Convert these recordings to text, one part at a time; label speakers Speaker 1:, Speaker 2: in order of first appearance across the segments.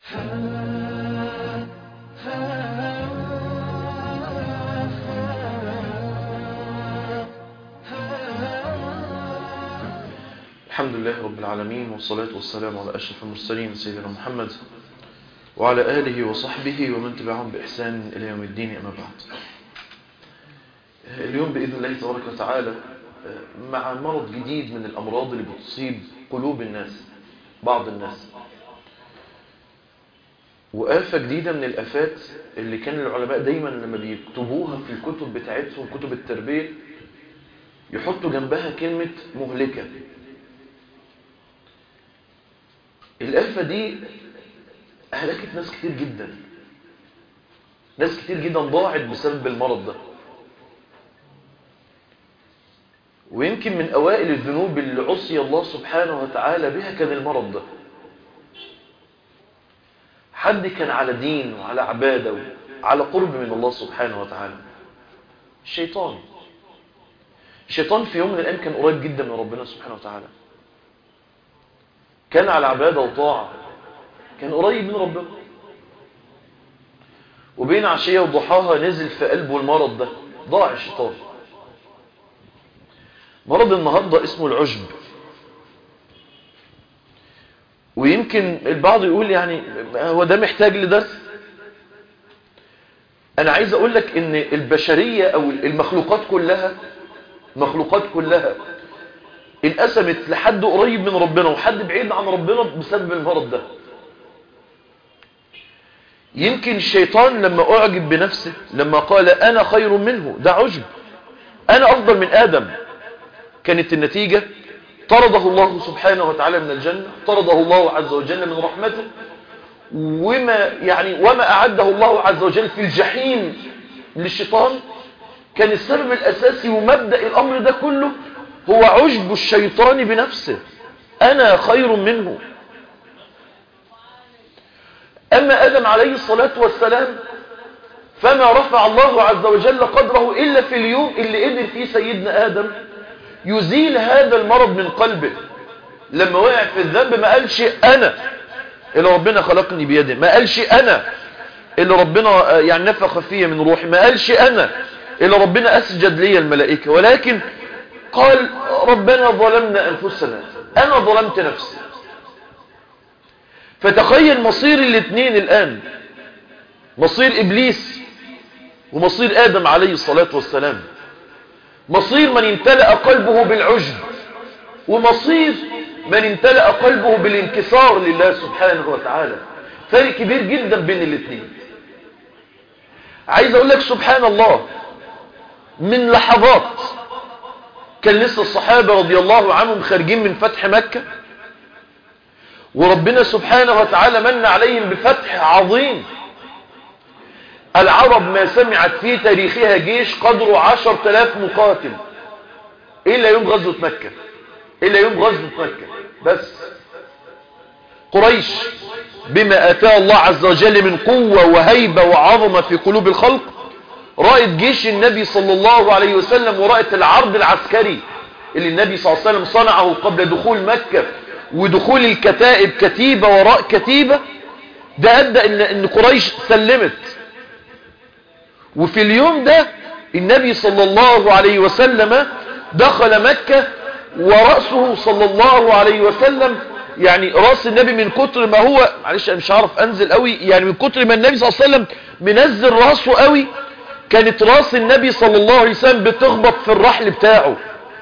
Speaker 1: الحمد لله رب العالمين والصلاة والسلام على أشرف المرسلين سيدنا محمد وعلى آله وصحبه ومن تبعهم بإحسان إلى يوم الدين أما بعد اليوم بإذن الله تبارك وتعالى مع مرض جديد من الأمراض اللي بتصيب قلوب الناس بعض الناس وآفة جديدة من الآفات اللي كان العلماء دايما لما بيكتبوها في الكتب بتاعتهم كتب التربية يحطوا جنبها كلمة مهلكة الآفة دي أهلكت ناس كتير جدا ناس كتير جدا ضاعت بسبب المرض ده ويمكن من أوائل الذنوب اللي عصي الله سبحانه وتعالى بها كان المرض ده حد كان على دين وعلى عبادة وعلى قرب من الله سبحانه وتعالى الشيطان الشيطان في يوم من الأيام كان قريب جدا من ربنا سبحانه وتعالى كان على عبادة وطاعة كان قريب من ربنا وبين عشية وضحاها نزل في قلبه المرض ده ضاع الشيطان مرض النهاردة اسمه العجب ويمكن البعض يقول يعني هو ده محتاج لدرس انا عايز اقول لك ان البشرية او المخلوقات كلها مخلوقات كلها انقسمت لحد قريب من ربنا وحد بعيد عن ربنا بسبب المرض ده يمكن الشيطان لما اعجب بنفسه لما قال انا خير منه ده عجب انا افضل من ادم كانت النتيجة طرده الله سبحانه وتعالى من الجنة طرده الله عز وجل من رحمته وما يعني وما أعده الله عز وجل في الجحيم للشيطان كان السبب الأساسي ومبدأ الأمر ده كله هو عجب الشيطان بنفسه أنا خير منه أما آدم عليه الصلاة والسلام فما رفع الله عز وجل قدره إلا في اليوم اللي قدر فيه سيدنا آدم يزيل هذا المرض من قلبه لما وقع في الذنب ما قالش أنا اللي ربنا خلقني بيده ما قالش أنا اللي ربنا يعني نفخ فيه من روحي ما قالش أنا اللي ربنا أسجد لي الملائكة ولكن قال ربنا ظلمنا أنفسنا أنا ظلمت نفسي فتخيل مصير الاثنين الآن مصير إبليس ومصير آدم عليه الصلاة والسلام مصير من امتلأ قلبه بالعجب ومصير من امتلأ قلبه بالانكسار لله سبحانه وتعالى فرق كبير جدا بين الاثنين عايز اقول لك سبحان الله من لحظات كان لسه الصحابة رضي الله عنهم خارجين من فتح مكة وربنا سبحانه وتعالى من عليهم بفتح عظيم العرب ما سمعت في تاريخها جيش قدره عشر تلاف مقاتل إلا يوم غزوة مكة إلا يوم غزوة مكة بس قريش بما أتاه الله عز وجل من قوة وهيبة وعظمة في قلوب الخلق رأت جيش النبي صلى الله عليه وسلم ورأت العرض العسكري اللي النبي صلى الله عليه وسلم صنعه قبل دخول مكة ودخول الكتائب كتيبة وراء كتيبة ده أدى إن, إن قريش سلمت وفي اليوم ده النبي صلى الله عليه وسلم دخل مكة ورأسه صلى الله عليه وسلم يعني رأس النبي من كتر ما هو معلش أنا مش عارف أنزل قوي يعني من كتر ما النبي صلى الله عليه وسلم منزل رأسه قوي كانت رأس النبي صلى الله عليه وسلم بتخبط في الرحل بتاعه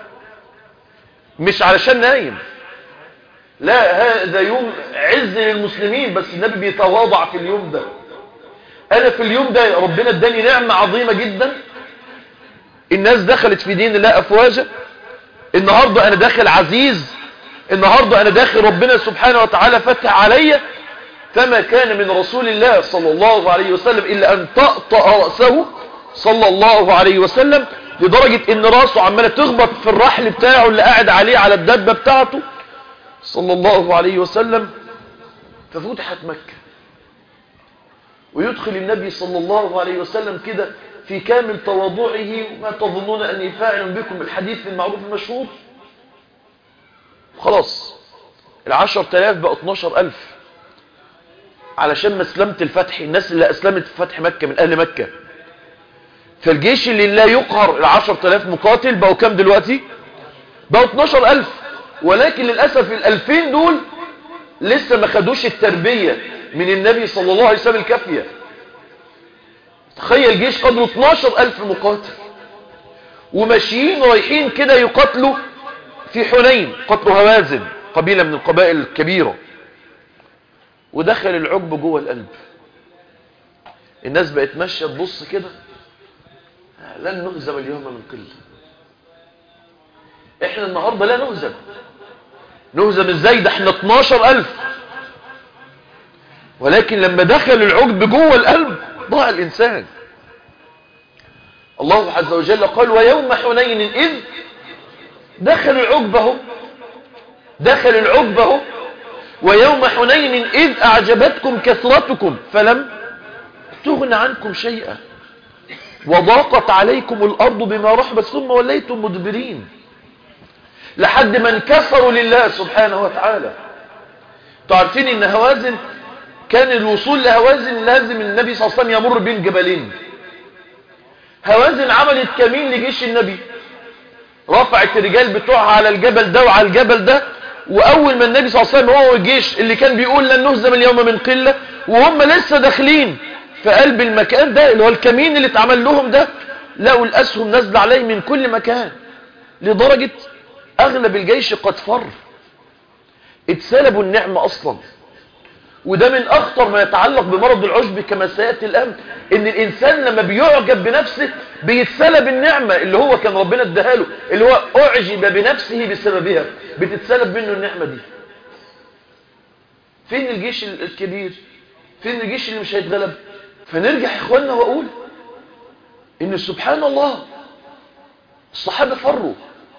Speaker 1: مش علشان نايم لا هذا يوم عز للمسلمين بس النبي بيتواضع في اليوم ده انا في اليوم ده ربنا اداني نعمة عظيمة جدا الناس دخلت في دين الله افواجا النهاردة انا داخل عزيز النهاردة انا داخل ربنا سبحانه وتعالى فتح عليا فما كان من رسول الله صلى الله عليه وسلم الا ان تأطأ رأسه صلى الله عليه وسلم لدرجة ان راسه عمالة تخبط في الرحل بتاعه اللي قاعد عليه على الدبة بتاعته صلى الله عليه وسلم ففتحت مكة ويدخل النبي صلى الله عليه وسلم كده في كامل تواضعه ما تظنون أني فاعل بكم الحديث المعروف المشهور خلاص العشر تلاف بقى اتناشر ألف علشان مسلمة الفتح الناس اللي أسلمت في فتح مكة من أهل مكة فالجيش اللي لا يقهر العشر تلاف مقاتل بقوا كام دلوقتي بقوا 12 ألف ولكن للأسف الألفين دول لسه ما خدوش التربية من النبي صلى الله عليه وسلم الكافية تخيل جيش قدره 12 ألف مقاتل وماشيين رايحين كده يقاتلوا في حنين قتلوا هوازن قبيلة من القبائل الكبيرة ودخل العجب جوه القلب الناس بقت ماشية تبص كده لن نهزم اليوم من قلة احنا النهاردة لا نهزم نهزم ازاي ده احنا 12 ألف ولكن لما دخل العجب جوه القلب ضاع الإنسان الله عز وجل قال ويوم حنين إذ دخل العجبه دخل العجبه ويوم حنين إذ أعجبتكم كثرتكم فلم تغن عنكم شيئا وضاقت عليكم الأرض بما رحبت ثم وليتم مدبرين لحد ما انكسروا لله سبحانه وتعالى تعرفين ان هوازن كان الوصول لهوازن لازم النبي صلى الله عليه وسلم يمر بين جبلين هوازن عملت كمين لجيش النبي رفعت الرجال بتوعها على الجبل ده وعلى الجبل ده واول ما النبي صلى الله عليه وسلم هو والجيش اللي كان بيقول لن نهزم اليوم من قلة وهم لسه داخلين في قلب المكان ده اللي هو الكمين اللي اتعمل لهم ده لقوا الاسهم نازله عليه من كل مكان لدرجة اغلب الجيش قد فر اتسلبوا النعمة اصلا وده من اخطر ما يتعلق بمرض العشب كما سيأتي الان ان الانسان لما بيعجب بنفسه بيتسلب النعمة اللي هو كان ربنا اداها له اللي هو اعجب بنفسه بسببها بتتسلب منه النعمة دي فين الجيش الكبير فين الجيش اللي مش هيتغلب فنرجع يا اخواننا واقول ان سبحان الله الصحابة فروا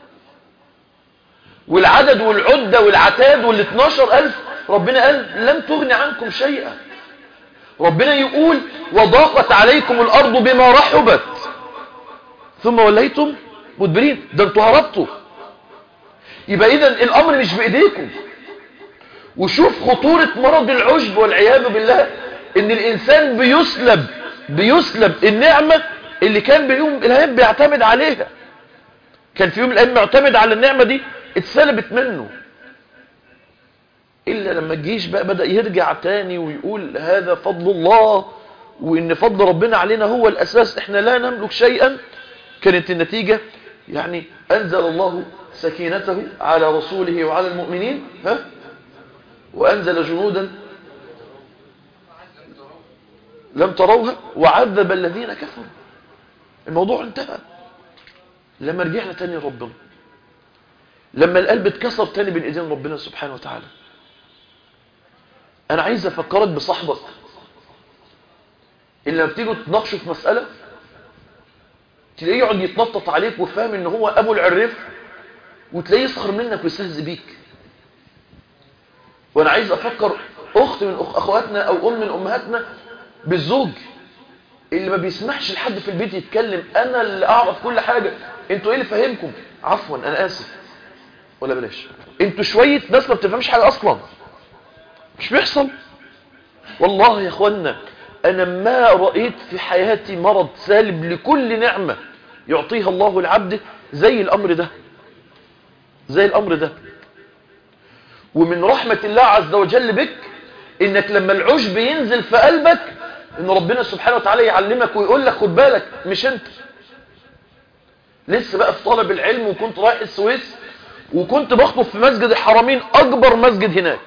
Speaker 1: والعدد والعدة والعتاد وال 12 ألف ربنا قال لم تغن عنكم شيئا ربنا يقول وضاقت عليكم الأرض بما رحبت ثم وليتم مدبرين ده انتوا هربتوا يبقى إذا الأمر مش بإيديكم وشوف خطورة مرض العجب والعياذ بالله ان الإنسان بيسلب بيسلب النعمة اللي كان بيوم الأيام بيعتمد عليها كان في يوم الأيام معتمد على النعمة دي اتسلبت منه إلا لما الجيش بقى بدأ يرجع تاني ويقول هذا فضل الله وإن فضل ربنا علينا هو الأساس إحنا لا نملك شيئا كانت النتيجة يعني أنزل الله سكينته على رسوله وعلى المؤمنين ها وأنزل جنودا لم تروها وعذب الذين كفروا الموضوع انتهى لما رجعنا تاني ربنا لما القلب اتكسر تاني بين ايدين ربنا سبحانه وتعالى انا عايز افكرك بصاحبك اللي لما بتيجوا تناقشوا في مسألة تلاقيه يقعد يتنطط عليك وفاهم ان هو ابو العريف وتلاقيه يسخر منك ويستهزئ بيك وانا عايز افكر اخت من أخ اخواتنا او ام من امهاتنا بالزوج اللي ما بيسمحش لحد في البيت يتكلم انا اللي اعرف كل حاجة انتوا ايه اللي فاهمكم عفوا انا اسف ولا بلاش انتوا شوية ناس ما بتفهمش حاجة اصلا مش بيحصل والله يا اخوانا انا ما رأيت في حياتي مرض سالب لكل نعمة يعطيها الله العبد زي الامر ده زي الامر ده ومن رحمة الله عز وجل بك انك لما العشب ينزل في قلبك ان ربنا سبحانه وتعالى يعلمك ويقول لك خد بالك مش انت لسه بقى في طلب العلم وكنت رايح السويس وكنت بخطب في مسجد الحرمين اكبر مسجد هناك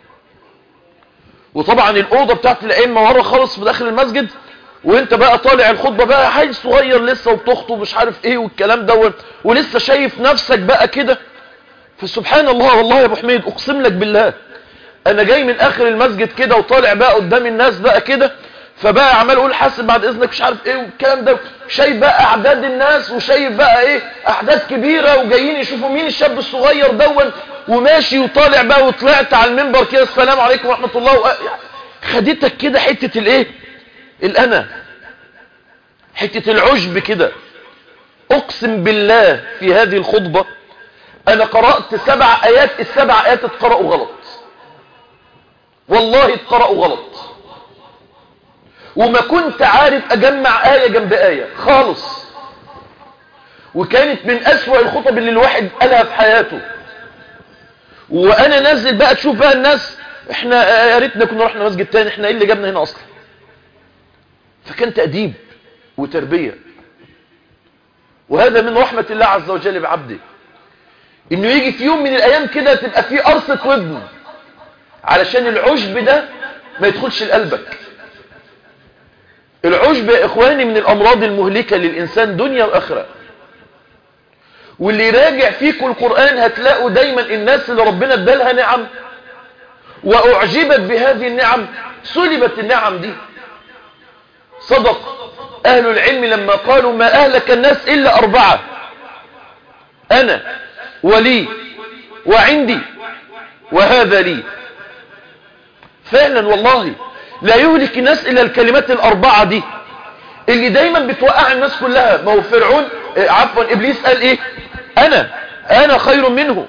Speaker 1: وطبعا الاوضه بتاعت الائمه ورا خالص في داخل المسجد وانت بقى طالع الخطبه بقى حي صغير لسه وبتخطب مش عارف ايه والكلام دوت ولسه شايف نفسك بقى كده فسبحان الله والله يا ابو حميد اقسم لك بالله انا جاي من اخر المسجد كده وطالع بقى قدام الناس بقى كده فبقى عمال اقول حاسب بعد اذنك مش عارف ايه والكلام ده شايف بقى اعداد الناس وشايف بقى ايه اعداد كبيره وجايين يشوفوا مين الشاب الصغير دون وماشي وطالع بقى وطلعت على المنبر كده السلام عليكم ورحمه الله و... خدتك كده حته الايه الانا حته العجب كده اقسم بالله في هذه الخطبه انا قرات سبع ايات السبع ايات اتقرأوا غلط والله اتقرأوا غلط وما كنت عارف اجمع آية جنب آية خالص وكانت من اسوأ الخطب اللي الواحد قالها في حياته وانا نازل بقى تشوف بقى الناس احنا يا ريتنا كنا رحنا مسجد تاني احنا ايه اللي جابنا هنا اصلا فكان تأديب وتربية وهذا من رحمة الله عز وجل بعبده انه يجي في يوم من الايام كده تبقى فيه قرصة ودن علشان العشب ده ما يدخلش لقلبك العشب يا اخواني من الامراض المهلكة للانسان دنيا واخرة واللي يراجع فيكم القرآن هتلاقوا دايما الناس اللي ربنا ادالها نعم واعجبت بهذه النعم سلبت النعم دي صدق اهل العلم لما قالوا ما اهلك الناس الا اربعة انا ولي وعندي وهذا لي فعلا والله لا يهلك الناس الا الكلمات الاربعة دي اللي دايما بتوقع الناس كلها ما هو فرعون آه، عفوا ابليس قال ايه انا انا خير منه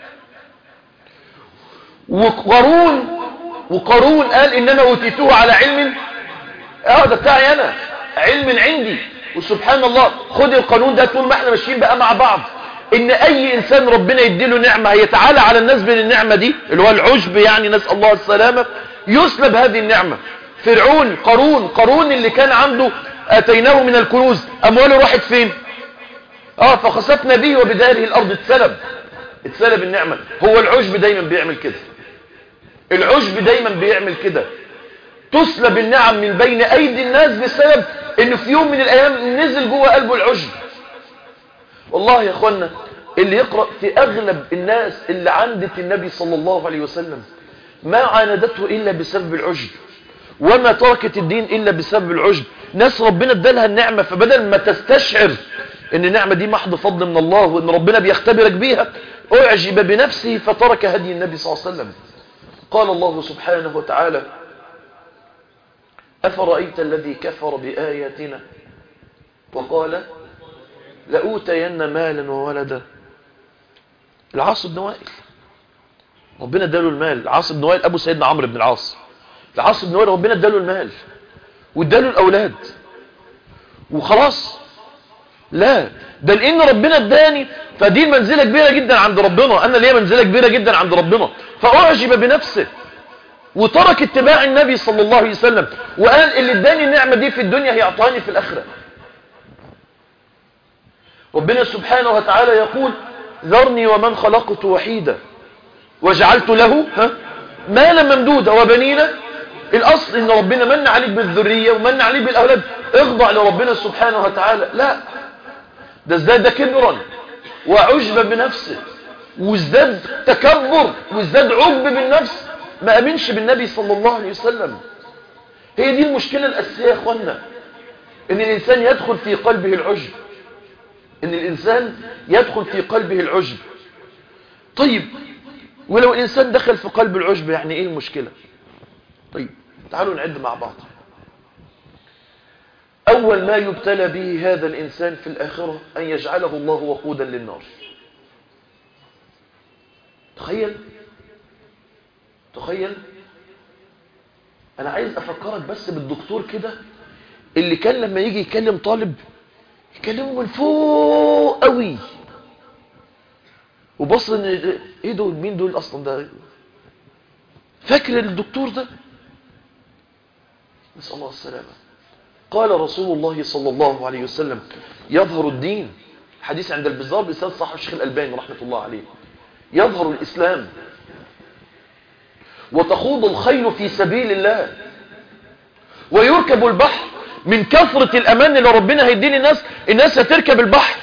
Speaker 1: وقارون وقارون قال انما اوتيته على علم اه ده بتاعي انا علم عندي وسبحان الله خد القانون ده طول ما احنا ماشيين بقى مع بعض ان اي انسان ربنا يديله نعمة هيتعالى على الناس من النعمة دي اللي هو العجب يعني نسأل الله السلامة يسلب هذه النعمة فرعون قارون قارون اللي كان عنده اتيناه من الكنوز امواله راحت فين اه فخسفنا به وبداره الارض اتسلب اتسلب النعمة هو العجب دايما بيعمل كده العجب دايما بيعمل كده تسلب النعم من بين ايدي الناس بسبب انه في يوم من الايام نزل جوه قلبه العجب والله يا اخوانا اللي يقرأ في اغلب الناس اللي عندت النبي صلى الله عليه وسلم ما عاندته الا بسبب العجب وما تركت الدين الا بسبب العجب ناس ربنا ادالها النعمة فبدل ما تستشعر ان النعمة دي محض فضل من الله وان ربنا بيختبرك بيها اعجب بنفسه فترك هدي النبي صلى الله عليه وسلم قال الله سبحانه وتعالى أفرأيت الذي كفر بآياتنا وقال لأوتين مالا وولدا العاص بن وائل ربنا اداله المال العاص بن وائل أبو سيدنا عمرو بن العاص العاص بن وائل ربنا اداله المال واداله الأولاد وخلاص لا ده لان ربنا اداني فدي منزله كبيره جدا عند ربنا انا ليا منزله كبيره جدا عند ربنا فاعجب بنفسه وترك اتباع النبي صلى الله عليه وسلم وقال اللي اداني النعمه دي في الدنيا هيعطاني في الاخره ربنا سبحانه وتعالى يقول ذرني ومن خلقت وحيدا وجعلت له ها مالا ممدودا وبنينا الاصل ان ربنا من عليك بالذريه ومن عليك بالاولاد اخضع لربنا سبحانه وتعالى لا ده ازداد كبرا وعجب بنفسه وازداد تكبر وازداد عجب بالنفس ما امنش بالنبي صلى الله عليه وسلم هي دي المشكلة الأساسية يا اخوانا ان الانسان يدخل في قلبه العجب ان الانسان يدخل في قلبه العجب طيب ولو الانسان دخل في قلب العجب يعني ايه المشكلة طيب تعالوا نعد مع بعض أول ما يبتلى به هذا الإنسان في الآخرة أن يجعله الله وقودا للنار تخيل تخيل أنا عايز أفكرك بس بالدكتور كده اللي كان لما يجي يكلم طالب يكلمه من فوق قوي وبص ان ايه دول مين دول اصلا ده فاكر الدكتور ده نسأل الله السلامه قال رسول الله صلى الله عليه وسلم يظهر الدين حديث عند البزار بإسناد صح الشيخ الألباني رحمة الله عليه يظهر الإسلام وتخوض الخيل في سبيل الله ويركب البحر من كثرة الأمان اللي ربنا هيدين الناس الناس هتركب البحر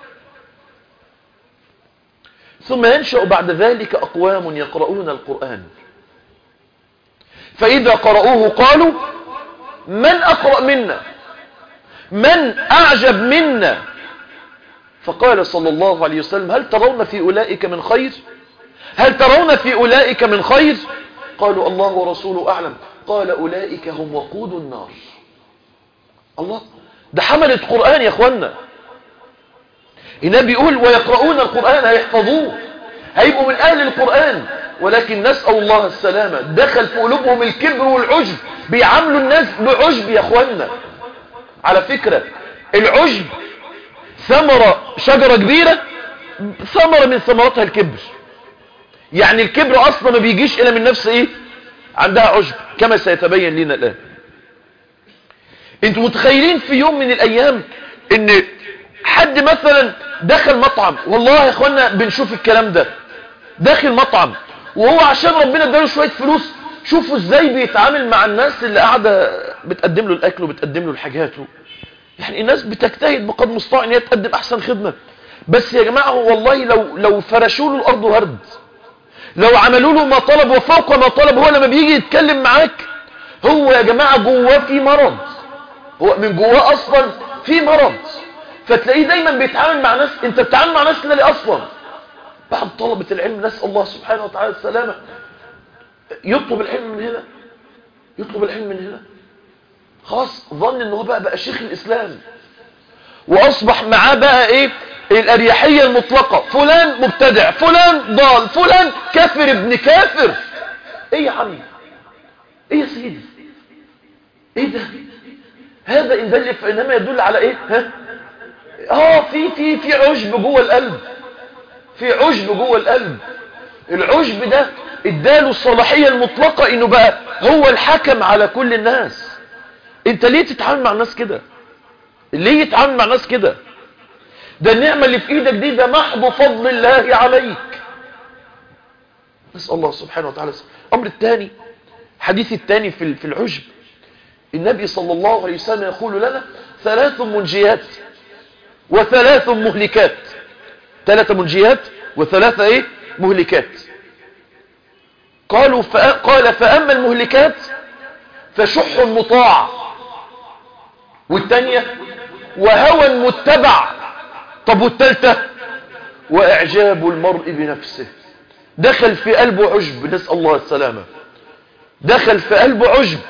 Speaker 1: ثم ينشأ بعد ذلك أقوام يقرؤون القرآن فإذا قرأوه قالوا من أقرأ منا من أعجب منا فقال صلى الله عليه وسلم هل ترون في أولئك من خير هل ترون في أولئك من خير قالوا الله ورسوله أعلم قال أولئك هم وقود النار الله ده حملت قرآن يا أخوانا النبي يقول ويقرؤون القرآن هيحفظوه هيبقوا من أهل القرآن ولكن نسأل الله السلامة دخل في قلوبهم الكبر والعجب بيعاملوا الناس بعجب يا اخوانا على فكرة العجب ثمرة شجرة كبيرة ثمرة من ثمراتها الكبر يعني الكبر اصلا ما بيجيش الا من نفس ايه عندها عجب كما سيتبين لنا الان انتوا متخيلين في يوم من الايام ان حد مثلا دخل مطعم والله يا اخوانا بنشوف الكلام ده داخل مطعم وهو عشان ربنا اداله شويه فلوس شوفوا ازاي بيتعامل مع الناس اللي قاعده بتقدم له الاكل وبتقدم له الحاجات يعني الناس بتجتهد بقدر المستطاع ان هي تقدم احسن خدمه بس يا جماعه والله لو لو فرشوا له الارض ورد لو عملوا له ما طلب وفوق ما طلب هو لما بيجي يتكلم معاك هو يا جماعه جواه في مرض هو من جواه اصلا في مرض فتلاقيه دايما بيتعامل مع ناس انت بتتعامل مع ناس ليه اصلا بعد طلبة العلم نسأل الله سبحانه وتعالى السلامة يطلب العلم من هنا يطلب العلم من هنا خلاص ظن ان هو بقى بقى شيخ الاسلام واصبح معاه بقى ايه الاريحية المطلقة فلان مبتدع فلان ضال فلان كافر ابن كافر ايه يا عمي ايه يا سيدي ايه ده هذا ان دل فانما يدل على ايه ها اه في في في عجب جوه القلب في عجب جوه القلب العجب ده اداله الصلاحية المطلقة انه بقى هو الحكم على كل الناس انت ليه تتعامل مع الناس كده ليه يتعامل مع الناس كده ده النعمة اللي في ايدك دي ده محض فضل الله عليك نسأل الله سبحانه وتعالى الامر الثاني حديث الثاني في في العجب النبي صلى الله عليه وسلم يقول لنا ثلاث منجيات وثلاث مهلكات ثلاثة منجيات وثلاثة ايه مهلكات قالوا فأ... قال فأما المهلكات فشح مطاع والثانية وهوى متبع طب والثالثة وإعجاب المرء بنفسه دخل في قلبه عجب نسأل الله السلامة دخل في قلبه عجب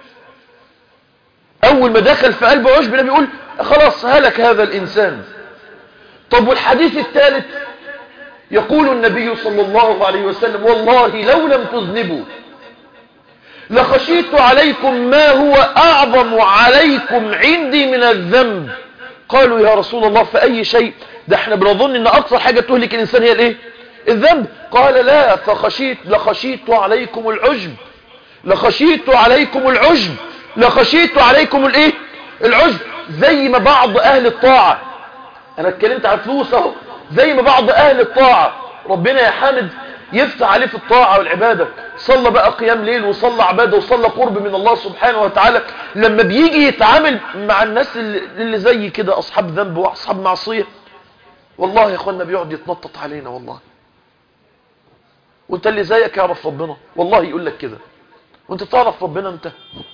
Speaker 1: أول ما دخل في قلبه عجب النبي يقول خلاص هلك هذا الإنسان طب والحديث الثالث يقول النبي صلى الله عليه وسلم والله لو لم تذنبوا لخشيت عليكم ما هو أعظم عليكم عندي من الذنب قالوا يا رسول الله فأي شيء ده احنا بنظن ان أكثر حاجة تهلك الإنسان هي الايه الذنب قال لا فخشيت لخشيت عليكم العجب لخشيت عليكم العجب لخشيت عليكم الايه العجب زي ما بعض أهل الطاعة انا اتكلمت عن فلوس اهو زي ما بعض اهل الطاعة ربنا يا حامد يفتح عليه في الطاعة والعبادة صلى بقى قيام ليل وصلى عبادة وصلى قرب من الله سبحانه وتعالى لما بيجي يتعامل مع الناس اللي, اللي زي كده اصحاب ذنب واصحاب معصية والله يا اخوانا بيقعد يتنطط علينا والله وانت اللي زيك يعرف ربنا والله يقول لك كده وانت تعرف ربنا انت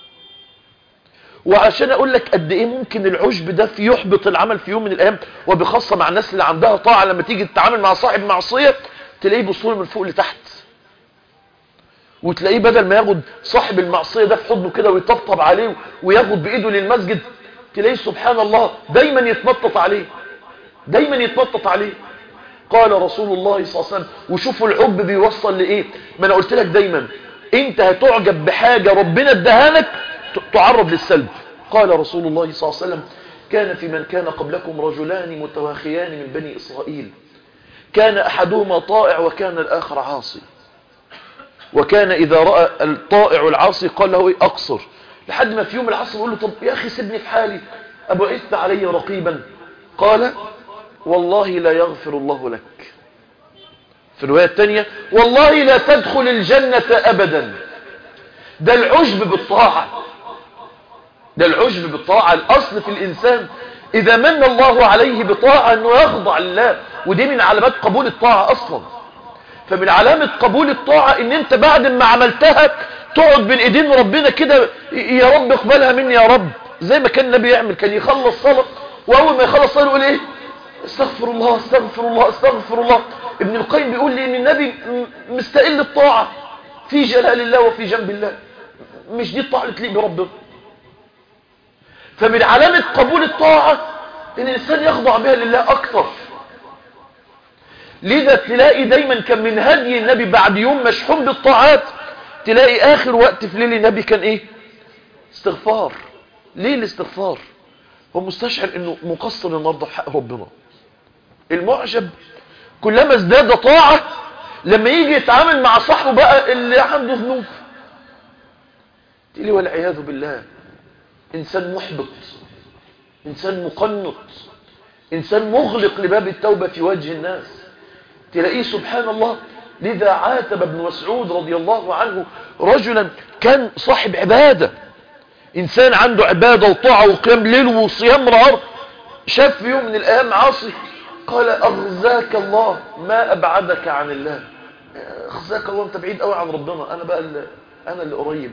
Speaker 1: وعشان اقول لك قد ايه ممكن العجب ده في يحبط العمل في يوم من الايام وبخاصه مع الناس اللي عندها طاعه لما تيجي تتعامل مع صاحب معصيه تلاقيه بصوره من فوق لتحت وتلاقيه بدل ما ياخد صاحب المعصيه ده في حضنه كده ويطبطب عليه وياخد بايده للمسجد تلاقيه سبحان الله دايما يتنطط عليه دايما يتنطط عليه قال رسول الله صلى الله عليه وسلم وشوفوا الحب بيوصل لايه ما انا قلت لك دايما انت هتعجب بحاجه ربنا اداها لك تعرض للسلب قال رسول الله صلى الله عليه وسلم كان في من كان قبلكم رجلان متواخيان من بني إسرائيل كان أحدهما طائع وكان الآخر عاصي وكان إذا رأى الطائع العاصي قال له إيه أقصر لحد ما في يوم العصر يقول له طب يا أخي سيبني في حالي أبعثت علي رقيبا قال والله لا يغفر الله لك في الرواية الثانية والله لا تدخل الجنة أبدا ده العجب بالطاعة ده العجب بالطاعة الأصل في الإنسان إذا من الله عليه بطاعة أنه يخضع لله ودي من علامات قبول الطاعة أصلا فمن علامة قبول الطاعة أن أنت بعد ما عملتها تقعد بين إيدين ربنا كده يا رب اقبلها مني يا رب زي ما كان النبي يعمل كان يخلص صلاة وأول ما يخلص صلاة يقول إيه استغفر الله استغفر الله استغفر الله ابن القيم بيقول لي ان النبي مستقل الطاعة في جلال الله وفي جنب الله مش دي الطاعة اللي تليق بربنا فمن علامة قبول الطاعة ان الانسان يخضع بها لله اكثر لذا تلاقي دايما كان من هدي النبي بعد يوم مشحون بالطاعات تلاقي آخر وقت في ليل النبي كان إيه استغفار ليه الاستغفار هو مستشعر انه مقصر النهارده في حق ربنا المعجب كلما ازداد طاعة لما يجي يتعامل مع صاحبه بقى اللي عنده ذنوب تقولي والعياذ بالله انسان محبط انسان مقنط انسان مغلق لباب التوبة في وجه الناس تلاقيه سبحان الله لذا عاتب ابن مسعود رضي الله عنه رجلا كان صاحب عبادة انسان عنده عبادة وطاعة وقيام ليل وصيام نهار شاف في يوم من الايام عاصي قال اغزاك الله ما ابعدك عن الله اغزاك الله انت بعيد قوي عن ربنا انا بقى اللي انا اللي قريب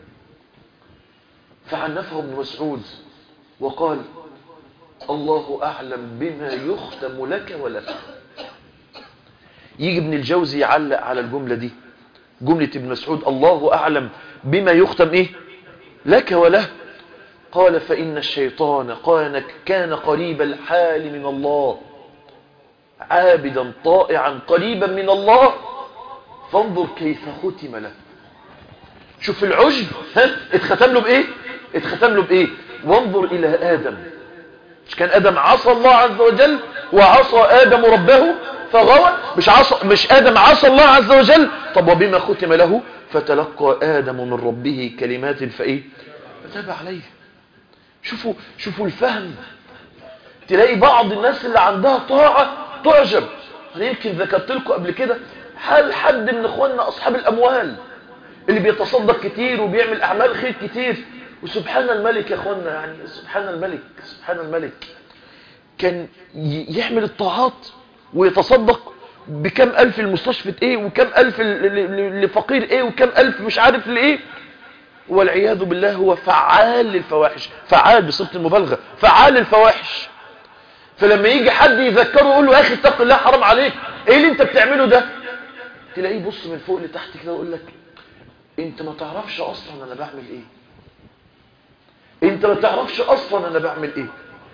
Speaker 1: فعنفه ابن مسعود وقال الله اعلم بما يختم لك ولك يجي ابن الجوزي يعلق على الجملة دي جملة ابن مسعود الله اعلم بما يختم ايه لك وله قال فإن الشيطان قال كان قريب الحال من الله عابدا طائعا قريبا من الله فانظر كيف ختم له شوف العجب ها اتختم له بايه اتختم له بايه وانظر الى ادم مش كان ادم عصى الله عز وجل وعصى ادم ربه فغوى مش عصى مش ادم عصى الله عز وجل طب وبما ختم له فتلقى ادم من ربه كلمات فايه فتاب عليه شوفوا شوفوا الفهم تلاقي بعض الناس اللي عندها طاعة تعجب انا يمكن ذكرت لكم قبل كده حال حد من اخواننا اصحاب الاموال اللي بيتصدق كتير وبيعمل اعمال خير كتير وسبحان الملك يا اخواننا يعني سبحان الملك سبحان الملك كان يعمل الطاعات ويتصدق بكم الف المستشفى ايه وكم الف لفقير ايه وكم الف مش عارف لايه والعياذ بالله هو فعال للفواحش فعال بصفة المبالغة فعال للفواحش فلما يجي حد يذكره يقول له يا اخي اتق الله حرام عليك ايه اللي انت بتعمله ده تلاقيه يبص من فوق لتحت كده ويقول لك انت ما تعرفش اصلا انا بعمل ايه انت ما تعرفش اصلا انا بعمل ايه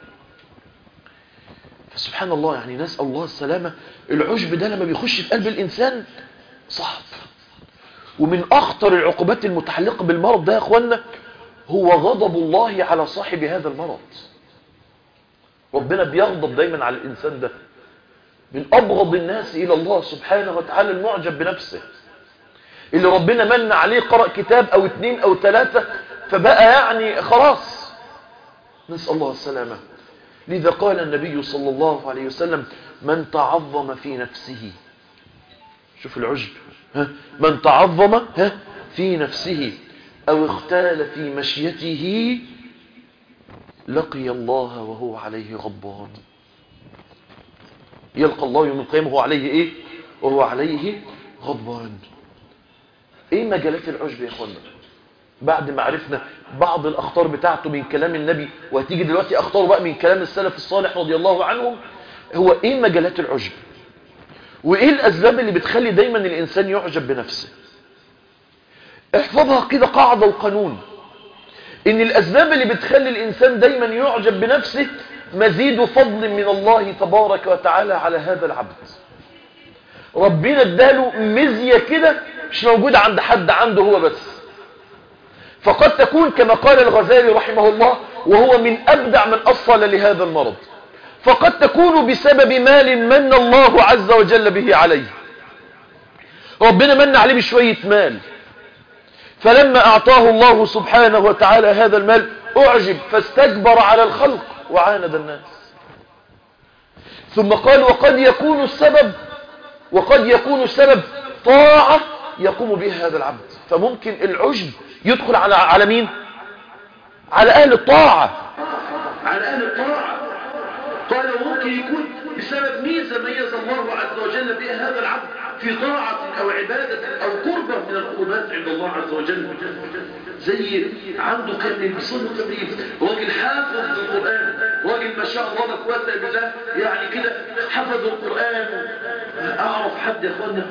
Speaker 1: فسبحان الله يعني نسأل الله السلامة العجب ده لما بيخش في قلب الانسان صعب ومن اخطر العقوبات المتعلقة بالمرض ده يا اخوانا هو غضب الله على صاحب هذا المرض ربنا بيغضب دايما على الانسان ده من ابغض الناس الى الله سبحانه وتعالى المعجب بنفسه اللي ربنا من عليه قرأ كتاب او اتنين او ثلاثة فبقى يعني خلاص نسأل الله السلامة لذا قال النبي صلى الله عليه وسلم من تعظم في نفسه شوف العجب ها من تعظم ها في نفسه او اختال في مشيته لقي الله وهو عليه غضبان يلقى الله يوم القيامة وهو عليه ايه وهو عليه غضبان ايه مجالات العجب يا اخوانا بعد ما عرفنا بعض الاخطار بتاعته من كلام النبي وهتيجي دلوقتي اخطاره بقى من كلام السلف الصالح رضي الله عنهم هو ايه مجالات العجب وايه الاسباب اللي بتخلي دايما الانسان يعجب بنفسه احفظها كده قاعدة وقانون ان الاسباب اللي بتخلي الانسان دايما يعجب بنفسه مزيد فضل من الله تبارك وتعالى على هذا العبد ربنا اداله مزية كده مش موجودة عند حد عنده هو بس فقد تكون كما قال الغزالي رحمه الله وهو من أبدع من أصل لهذا المرض فقد تكون بسبب مال من الله عز وجل به عليه ربنا من عليه بشوية مال فلما أعطاه الله سبحانه وتعالى هذا المال أعجب فاستكبر على الخلق وعاند الناس ثم قال وقد يكون السبب وقد يكون السبب طاعة يقوم بها هذا العبد فممكن العجب يدخل على على مين على أهل الطاعة
Speaker 2: على أهل الطاعة قال وممكن يكون بسبب ميزة ميز الله عز وجل بها هذا العبد في طاعة أو عبادة أو قربة من القربات عند الله عز وجل زي عنده كان بيصلي تمرين راجل حافظ القرآن راجل ما شاء الله لا قوه الا بالله يعني كده حفظ القرآن أعرف حد يا أخوانا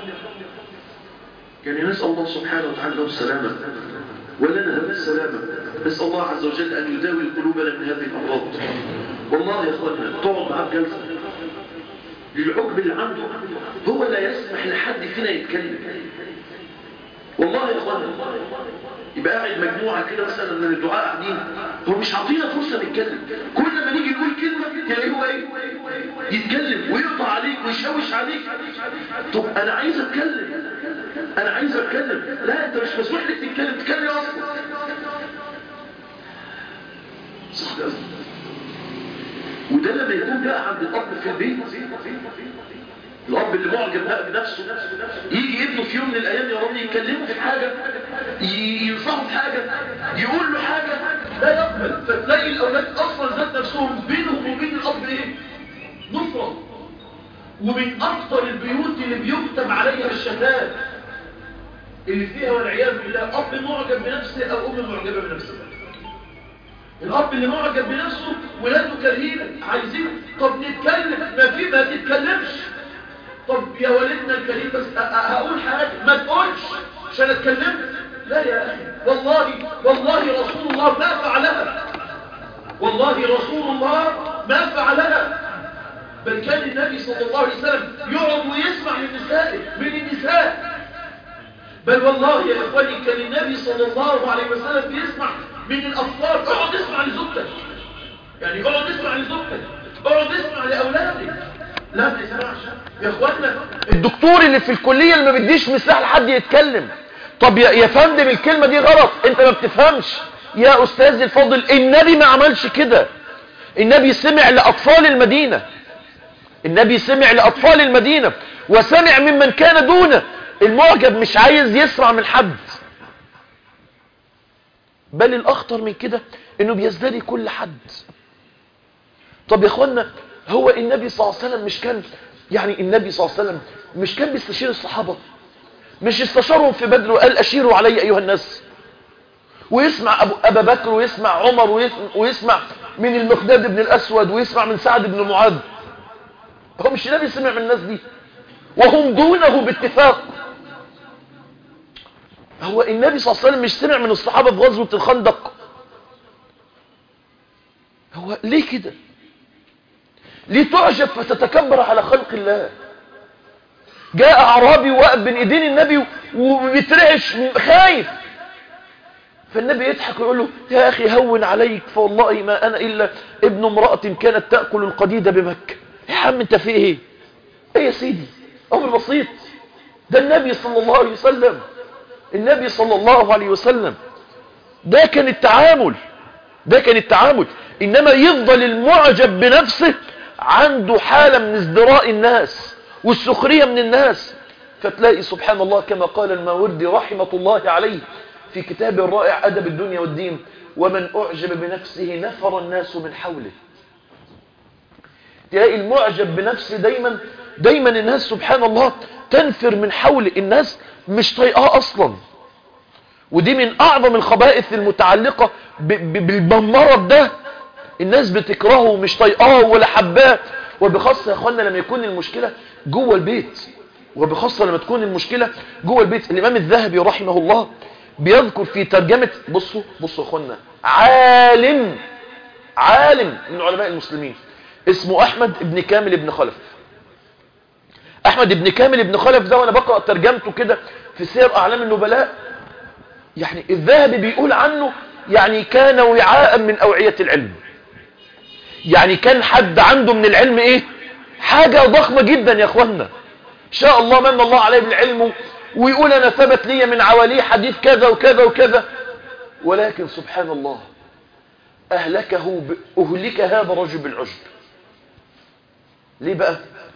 Speaker 2: يعني نسأل الله سبحانه وتعالى له السلامة ولنا السلامة نسأل الله عز وجل أن يداوي قلوبنا من هذه الأمراض والله يا أخوانا تقعد معاه جلسة للعجب اللي عنده هو لا يسمح لحد فينا يتكلم والله يا اخوانا يبقى قاعد مجموعة كده مثلا من الدعاء قاعدين هو مش عاطينا فرصة نتكلم كل ما نيجي نقول كلمة تلاقيه هو ايه يتكلم ويقطع عليك ويشوش عليك طب انا عايز اتكلم انا عايز اتكلم لا انت مش مسموح لك تتكلم تتكلم اصلا صح ده وده لما يكون بقى عند الاب في البيت الاب اللي معجب بقى بنفسه يجي ابنه في يوم من الايام يا رب يكلمه في حاجه ينصحه في حاجه يقول له حاجه لا يقبل فتلاقي الاولاد اصلا ذات نفسهم بينهم وبين الاب ايه نفره ومن اكثر البيوت اللي بيكتب عليها الشتات اللي فيها والعياذ بالله اب معجب بنفسه او ام معجبه بنفسها الاب اللي معجب بنفسه ولاده كرهينه عايزين طب نتكلم ما في ما تتكلمش طب يا والدنا الكريم بس هقول حاجه ما تقولش عشان اتكلمت لا يا اخي والله والله رسول الله ما فعلها والله رسول الله ما فعلها بل كان النبي صلى الله عليه وسلم يقعد ويسمع من نسائه من النساء بل والله يا اخواني كان النبي صلى الله عليه وسلم بيسمع من الاطفال اقعد اسمع لزوجتك يعني اقعد اسمع لزوجتك اقعد اسمع لاولادك لا ما تسمعش يا اخوانا
Speaker 1: الدكتور اللي في الكلية اللي ما بيديش مساحة لحد يتكلم طب يا يا فندم الكلمة دي غلط انت ما بتفهمش يا استاذ الفاضل النبي ما عملش كده النبي سمع لأطفال المدينة النبي سمع لأطفال المدينة وسمع ممن كان دونه المعجب مش عايز يسمع من حد بل الأخطر من كده انه بيزدري كل حد طب يا اخوانا هو النبي صلى الله عليه وسلم مش كان يعني النبي صلى الله عليه وسلم مش كان بيستشير الصحابة مش استشارهم في بدر وقال أشيروا علي أيها الناس ويسمع أبو أبا بكر ويسمع عمر ويسمع, ويسمع من المقداد بن الأسود ويسمع من سعد بن معاذ هو مش النبي سمع من الناس دي وهم دونه باتفاق هو النبي صلى الله عليه وسلم مش سمع من الصحابة في غزوة الخندق هو ليه كده ليه تعجب فتتكبر على خلق الله جاء اعرابي وقف بين ايدين النبي وبيترعش خايف فالنبي يضحك ويقول له يا اخي هون عليك فوالله ما انا الا ابن امرأة كانت تأكل القديدة بمكة يا عم انت في ايه ايه يا سيدي امر بسيط ده النبي صلى الله عليه وسلم النبي صلى الله عليه وسلم ده كان التعامل ده كان التعامل انما يفضل المعجب بنفسه عنده حالة من ازدراء الناس والسخرية من الناس فتلاقي سبحان الله كما قال الماوردي رحمة الله عليه في كتاب الرائع أدب الدنيا والدين ومن أعجب بنفسه نفر الناس من حوله تلاقي المعجب بنفسه دايما دايما الناس سبحان الله تنفر من حول الناس مش طايقاه أصلا ودي من أعظم الخبائث المتعلقة بالمرض ده الناس بتكرهه ومش طايقاه ولا حباه وبخاصة يا اخوانا لما يكون المشكلة جوه البيت وبخاصة لما تكون المشكلة جوه البيت الامام الذهبي رحمه الله بيذكر في ترجمة بصوا بصوا يا اخوانا عالم عالم من علماء المسلمين اسمه احمد ابن كامل ابن خلف احمد ابن كامل ابن خلف ده وانا بقرأ ترجمته كده في سير اعلام النبلاء يعني الذهبي بيقول عنه يعني كان وعاء من اوعية العلم يعني كان حد عنده من العلم ايه حاجة ضخمة جدا يا اخوانا شاء الله من الله عليه بالعلم ويقول انا ثبت لي من عواليه حديث كذا وكذا وكذا ولكن سبحان الله اهلكه ب... اهلك هذا الرجل بالعجب ليه بقى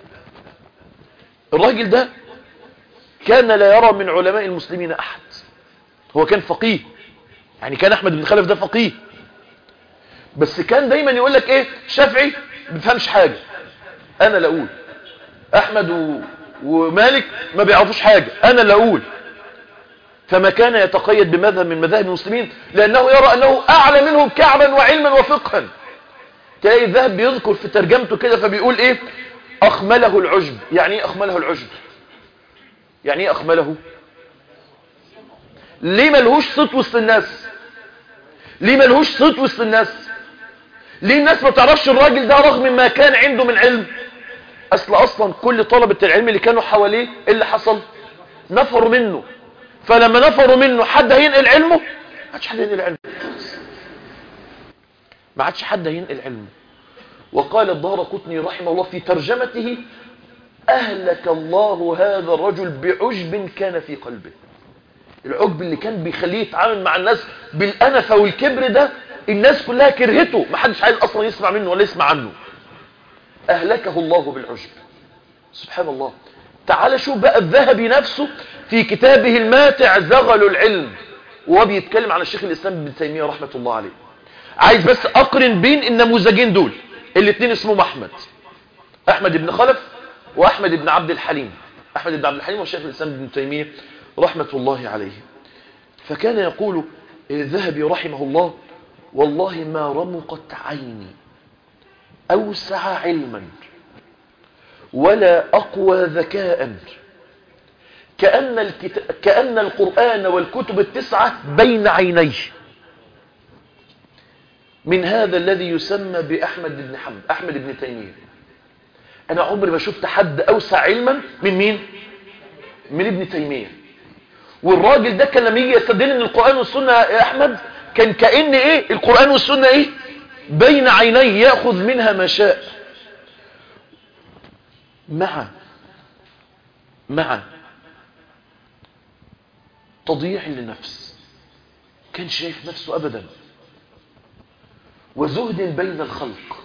Speaker 1: الراجل ده كان لا يرى من علماء المسلمين احد هو كان فقيه يعني كان احمد بن خلف ده فقيه بس كان دايما يقول لك ايه شافعي ما بيفهمش حاجه انا لا اقول احمد و... ومالك ما بيعرفوش حاجه انا لا اقول فما كان يتقيد بمذهب من مذاهب المسلمين لانه يرى انه اعلى منهم كعبا وعلما وفقها تلاقي الذهب بيذكر في ترجمته كده فبيقول ايه اخمله العجب يعني ايه اخمله العجب يعني ايه اخمله ليه ملهوش صوت وسط الناس ليه ملهوش صوت وسط الناس ليه الناس ما تعرفش الراجل ده رغم ما كان عنده من علم اصل اصلا كل طلبة العلم اللي كانوا حواليه ايه اللي حصل نفروا منه فلما نفروا منه حد هينقل علمه ما عادش حد ينقل علمه ما عادش حد هينقل علمه وقال الدار قطني رحمه الله في ترجمته أهلك الله هذا الرجل بعجب كان في قلبه العجب اللي كان بيخليه يتعامل مع الناس بالأنفة والكبر ده الناس كلها كرهته ما حدش عايز أصلا يسمع منه ولا يسمع عنه أهلكه الله بالعجب سبحان الله تعال شوف بقى الذهبي نفسه في كتابه الماتع زغل العلم وهو بيتكلم عن الشيخ الإسلام ابن تيمية رحمة الله عليه عايز بس أقرن بين النموذجين دول الاثنين اسمهم أحمد أحمد بن خلف وأحمد بن عبد الحليم أحمد بن عبد الحليم والشيخ الإسلام ابن تيمية رحمة الله عليه فكان يقول الذهبي رحمه الله والله ما رمقت عيني أوسع علما ولا أقوى ذكاء كأن, الكت... كأن القرآن والكتب التسعة بين عينيه من هذا الذي يسمى بأحمد بن حمد أحمد بن تيمية أنا عمري ما شفت حد أوسع علما من مين من ابن تيمية والراجل ده كان لما يجي يستدل ان القرآن والسنة يا أحمد كان كأن إيه القرآن والسنة إيه بين عينيه يأخذ منها ما شاء مع مع تضييع للنفس كان شايف نفسه أبدا وزهد بين الخلق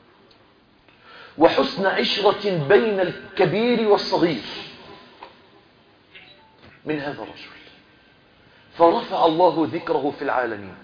Speaker 1: وحسن عشرة بين الكبير والصغير من هذا الرجل فرفع الله ذكره في العالمين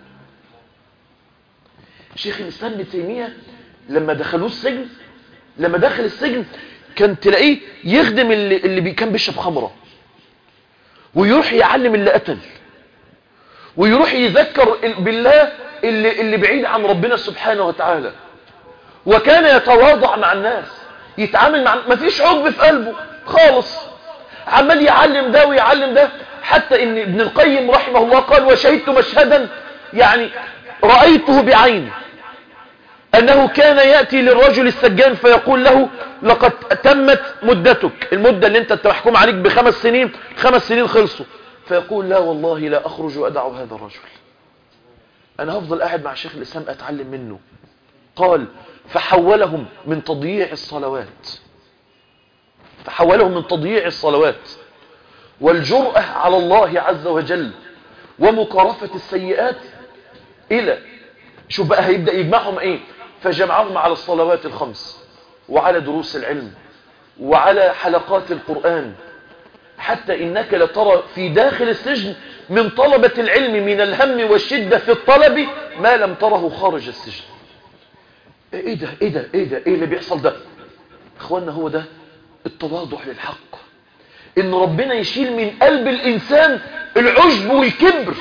Speaker 1: شيخ الإسلام ابن تيمية لما دخلوه السجن لما دخل السجن كان تلاقيه يخدم اللي, اللي بي كان بيشرب خمرة ويروح يعلم اللي قتل ويروح يذكر بالله اللي, اللي بعيد عن ربنا سبحانه وتعالى وكان يتواضع مع الناس يتعامل مع ما فيش عقب في قلبه خالص عمال يعلم ده ويعلم ده حتى ان ابن القيم رحمه الله قال وشهدت مشهدا يعني رأيته بعيني أنه كان يأتي للرجل السجان فيقول له لقد تمت مدتك المدة اللي انت محكوم عليك بخمس سنين خمس سنين خلصوا فيقول لا والله لا أخرج وأدع هذا الرجل أنا هفضل قاعد مع شيخ الإسلام أتعلم منه قال فحولهم من تضييع الصلوات فحولهم من تضييع الصلوات والجرأة على الله عز وجل ومكارفة السيئات إلى شوف بقى هيبدأ يجمعهم إيه فجمعهم على الصلوات الخمس وعلى دروس العلم وعلى حلقات القرآن حتى إنك لترى في داخل السجن من طلبة العلم من الهم والشدة في الطلب ما لم تره خارج السجن ايه ده ايه ده ايه ده ايه اللي بيحصل ده اخوانا هو ده التواضع للحق ان ربنا يشيل من قلب الانسان العجب والكبر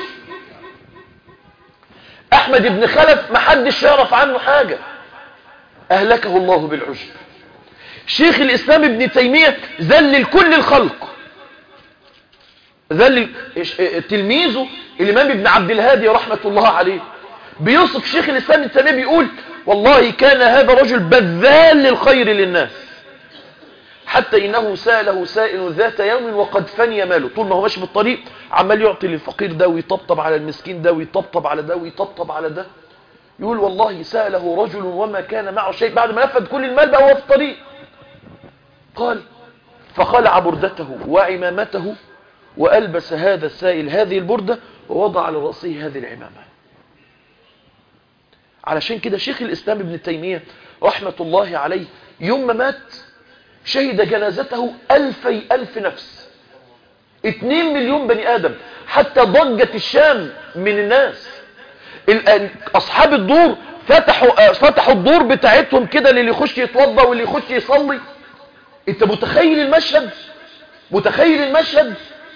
Speaker 1: احمد بن خلف محدش يعرف عنه حاجة اهلكه الله بالعجب شيخ الاسلام ابن تيمية ذلل كل الخلق ذلل تلميذه الامام ابن عبد الهادي رحمة الله عليه بيوصف شيخ الاسلام ابن تيمية بيقول والله كان هذا رجل بذال للخير للناس حتى إنه سأله سائل ذات يوم وقد فني ماله طول ما هو ماشي في الطريق عمال يعطي للفقير ده ويطبطب على المسكين ده ويطبطب على ده ويطبطب على ده يقول والله سأله رجل وما كان معه شيء بعد ما نفذ كل المال بقى هو في الطريق قال فخلع بردته وعمامته وألبس هذا السائل هذه البردة ووضع على رأسه هذه العمامة علشان كده شيخ الإسلام ابن تيمية رحمة الله عليه يوم ما مات شهد جنازته ألفي ألف نفس اتنين مليون بني آدم حتى ضجت الشام من الناس أصحاب الدور فتحوا, فتحوا الدور بتاعتهم كده للي يخش يتوضى واللي يخش يصلي انت متخيل المشهد متخيل المشهد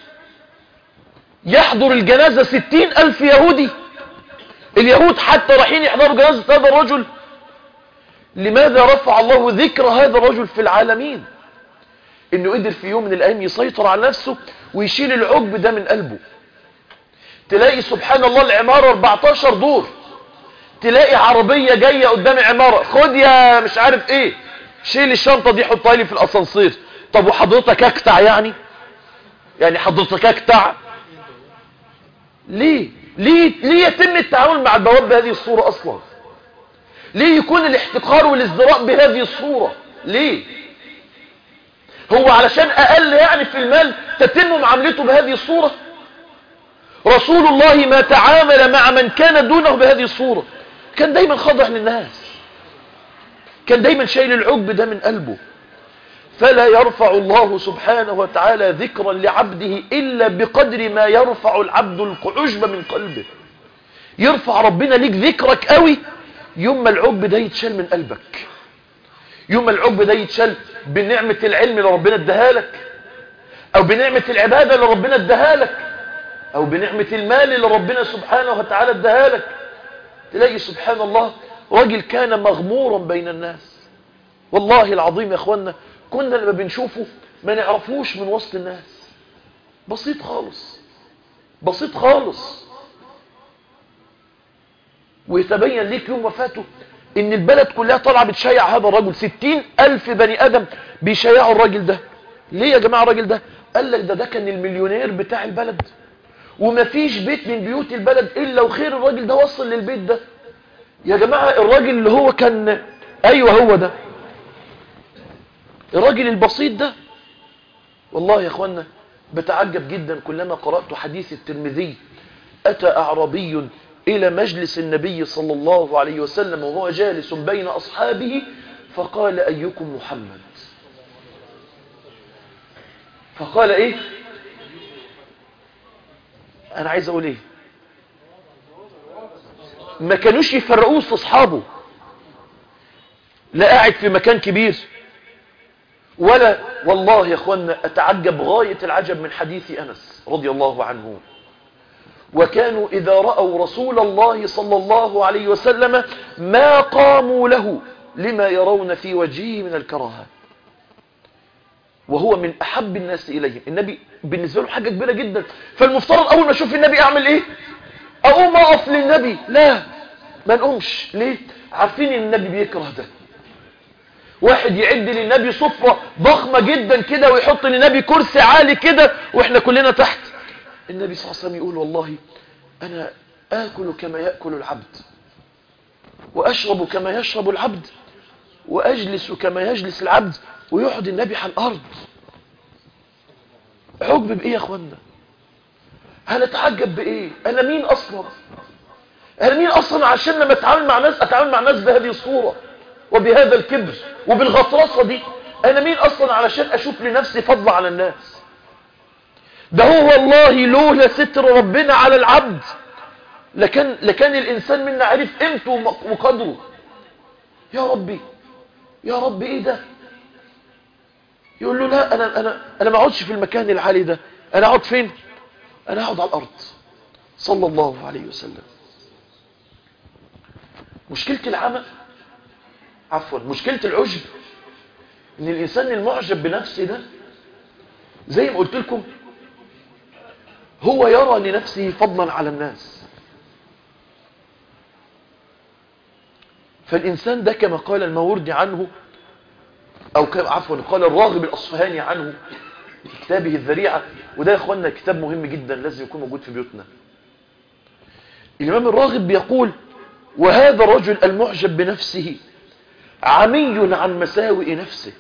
Speaker 1: يحضر الجنازة ستين ألف يهودي اليهود حتى رايحين يحضروا جنازة هذا الرجل لماذا رفع الله ذكر هذا الرجل في العالمين انه قدر في يوم من الايام يسيطر على نفسه ويشيل العجب ده من قلبه تلاقي سبحان الله العمارة 14 دور تلاقي عربية جاية قدام عمارة خد يا مش عارف ايه شيل الشنطة دي حطها لي في الاسانسير طب وحضرتك اكتع يعني يعني حضرتك اكتع ليه ليه ليه يتم التعامل مع البواب بهذه الصورة اصلا ليه يكون الاحتقار والازدراء بهذه الصورة ليه هو علشان اقل يعني في المال تتم معاملته بهذه الصورة رسول الله ما تعامل مع من كان دونه بهذه الصورة كان دايما خاضع للناس كان دايما شايل العجب ده من قلبه فلا يرفع الله سبحانه وتعالى ذكرا لعبده إلا بقدر ما يرفع العبد العجب من قلبه يرفع ربنا ليك ذكرك قوي يوم ما العجب ده يتشال من قلبك يوم ما العجب ده يتشال بنعمة العلم اللي ربنا اداها لك او بنعمة العبادة اللي ربنا اداها لك او بنعمة المال اللي ربنا سبحانه وتعالى اداها لك تلاقي سبحان الله راجل كان مغمورا بين الناس والله العظيم يا اخوانا كنا لما بنشوفه ما نعرفوش من وسط الناس بسيط خالص بسيط خالص ويتبين ليك يوم وفاته ان البلد كلها طالعه بتشيع هذا الرجل ستين الف بني ادم بيشيعوا الراجل ده ليه يا جماعه الراجل ده قال لك ده ده كان المليونير بتاع البلد ومفيش بيت من بيوت البلد الا وخير الراجل ده وصل للبيت ده يا جماعه الراجل اللي هو كان ايوه هو ده الراجل البسيط ده والله يا اخوانا بتعجب جدا كلما قرأت حديث الترمذي أتى أعرابي إلى مجلس النبي صلى الله عليه وسلم وهو جالس بين أصحابه فقال أيكم محمد فقال إيه أنا عايز أقول إيه ما كانوش يفرقوه وسط أصحابه لا قاعد في مكان كبير ولا والله يا اخوانا اتعجب غاية العجب من حديث انس رضي الله عنه وكانوا اذا رأوا رسول الله صلى الله عليه وسلم ما قاموا له لما يرون في وجهه من الكراهة وهو من احب الناس اليهم النبي بالنسبة له حاجة كبيرة جدا فالمفترض اول ما اشوف النبي اعمل ايه اقوم اقف للنبي لا ما نقومش ليه عارفين ان النبي بيكره ده واحد يعد للنبي صفرة ضخمة جدا كده ويحط للنبي كرسي عالي كده واحنا كلنا تحت النبي صلى الله عليه وسلم يقول والله انا اكل كما يأكل العبد واشرب كما يشرب العبد واجلس كما يجلس العبد ويقعد النبي على الارض عجب بايه يا اخوانا هنتعجب بايه انا مين اصلا انا مين اصلا عشان لما اتعامل مع ناس اتعامل مع ناس بهذه الصورة وبهذا الكبر وبالغطرسة دي انا مين اصلا علشان اشوف لنفسي فضل على الناس ده هو والله لولا ستر ربنا على العبد لكان, لكان الانسان منا عرف قيمته وقدره يا ربي يا ربي ايه ده يقول له لا انا انا انا ما اقعدش في المكان العالي ده انا اقعد فين انا اقعد على الارض صلى الله عليه وسلم مشكلة العمى عفوا مشكلة العجب ان الانسان المعجب بنفسه ده زي ما قلت لكم هو يرى لنفسه فضلا على الناس فالإنسان ده كما قال الموردي عنه أو عفوا قال الراغب الأصفهاني عنه في كتابه الذريعة وده يا أخوانا كتاب مهم جدا لازم يكون موجود في بيوتنا الإمام الراغب بيقول وهذا الرجل المعجب بنفسه عمي عن مساوئ نفسه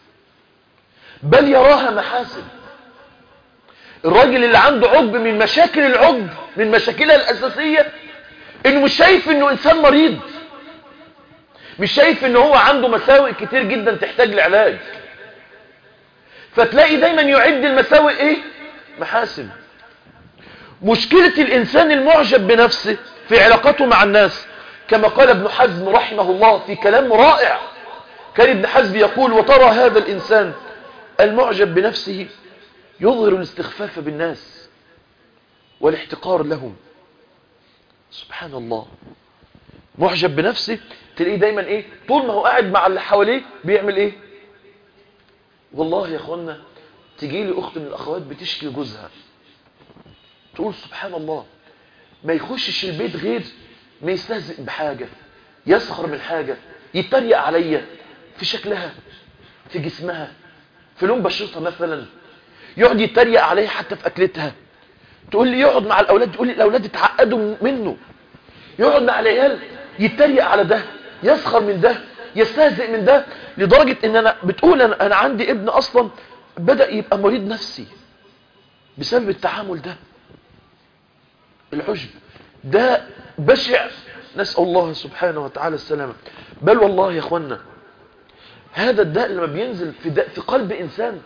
Speaker 1: بل يراها محاسن الراجل اللي عنده عجب من مشاكل العجب من مشاكلها الأساسية انه مش شايف انه انسان مريض مش شايف ان هو عنده مساوئ كتير جدا تحتاج لعلاج فتلاقي دايما يعد المساوئ ايه محاسن مشكلة الانسان المعجب بنفسه في علاقته مع الناس كما قال ابن حزم رحمه الله في كلام رائع كان ابن حزم يقول وترى هذا الانسان المعجب بنفسه يظهر الاستخفاف بالناس والاحتقار لهم سبحان الله معجب بنفسه تلاقيه دايما ايه طول ما هو قاعد مع اللي حواليه بيعمل ايه والله يا اخوانا تجي لي اخت من الاخوات بتشكي جوزها تقول سبحان الله ما يخشش البيت غير ما يستهزئ بحاجة يسخر من حاجة يتريق عليا في شكلها في جسمها في لون بشرتها مثلا يقعد يتريق عليها حتى في اكلتها تقول لي يقعد مع الاولاد تقول لي الاولاد اتعقدوا منه يقعد مع العيال يتريق على ده يسخر من ده يستهزئ من ده لدرجة ان انا بتقول انا, أنا عندي ابن اصلا بدأ يبقى مريض نفسي بسبب التعامل ده العجب ده بشع نسأل الله سبحانه وتعالى السلامة بل والله يا اخوانا هذا الداء لما بينزل في, داء في قلب انسان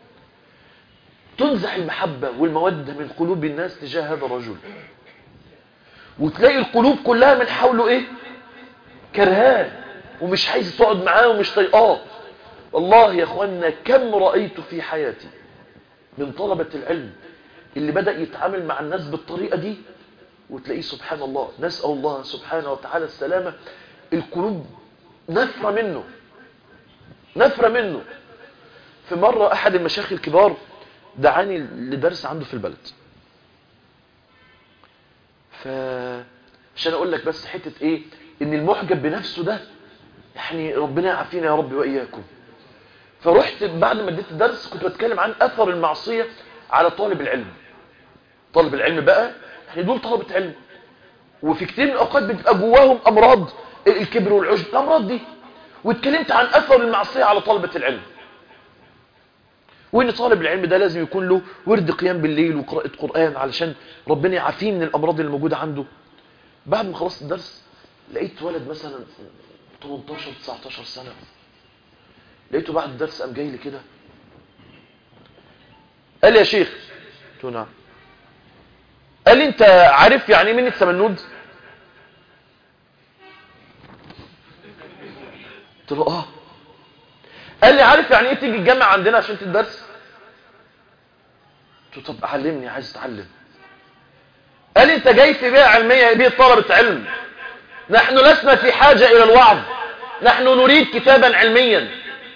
Speaker 1: تنزع المحبة والمودة من قلوب الناس تجاه هذا الرجل وتلاقي القلوب كلها من حوله ايه كرهان ومش عايز تقعد معاه ومش طيقاه والله يا اخوانا كم رأيت في حياتي من طلبة العلم اللي بدأ يتعامل مع الناس بالطريقة دي وتلاقيه سبحان الله نسأل الله سبحانه وتعالى السلامة القلوب نفرة منه نفرة منه في مرة أحد المشايخ الكبار دعاني لدرس عنده في البلد ف عشان اقول لك بس حتة ايه ان المحجب بنفسه ده يعني ربنا يعافينا يا رب واياكم فرحت بعد ما اديت الدرس كنت بتكلم عن اثر المعصية على طالب العلم طالب العلم بقى يعني دول طلبة علم وفي كتير من الاوقات بتبقى جواهم امراض الكبر والعجب الامراض دي واتكلمت عن اثر المعصية على طلبة العلم وان طالب العلم ده لازم يكون له ورد قيام بالليل وقراءة قرآن علشان ربنا يعافيه من الامراض اللي موجودة عنده بعد ما خلصت الدرس لقيت ولد مثلا 18 19 سنة لقيته بعد الدرس قام جاي لي كده قال لي يا شيخ قلت له نعم قال لي انت عارف يعني ايه منة سمنود قلت له اه قال لي عارف يعني ايه تيجي الجامعة عندنا عشان تدرس قلت له طب علمني عايز اتعلم قال لي انت جاي في بيئة علمية بيئة طلبة علم نحن لسنا في حاجة الى الوعظ نحن نريد كتابا علميا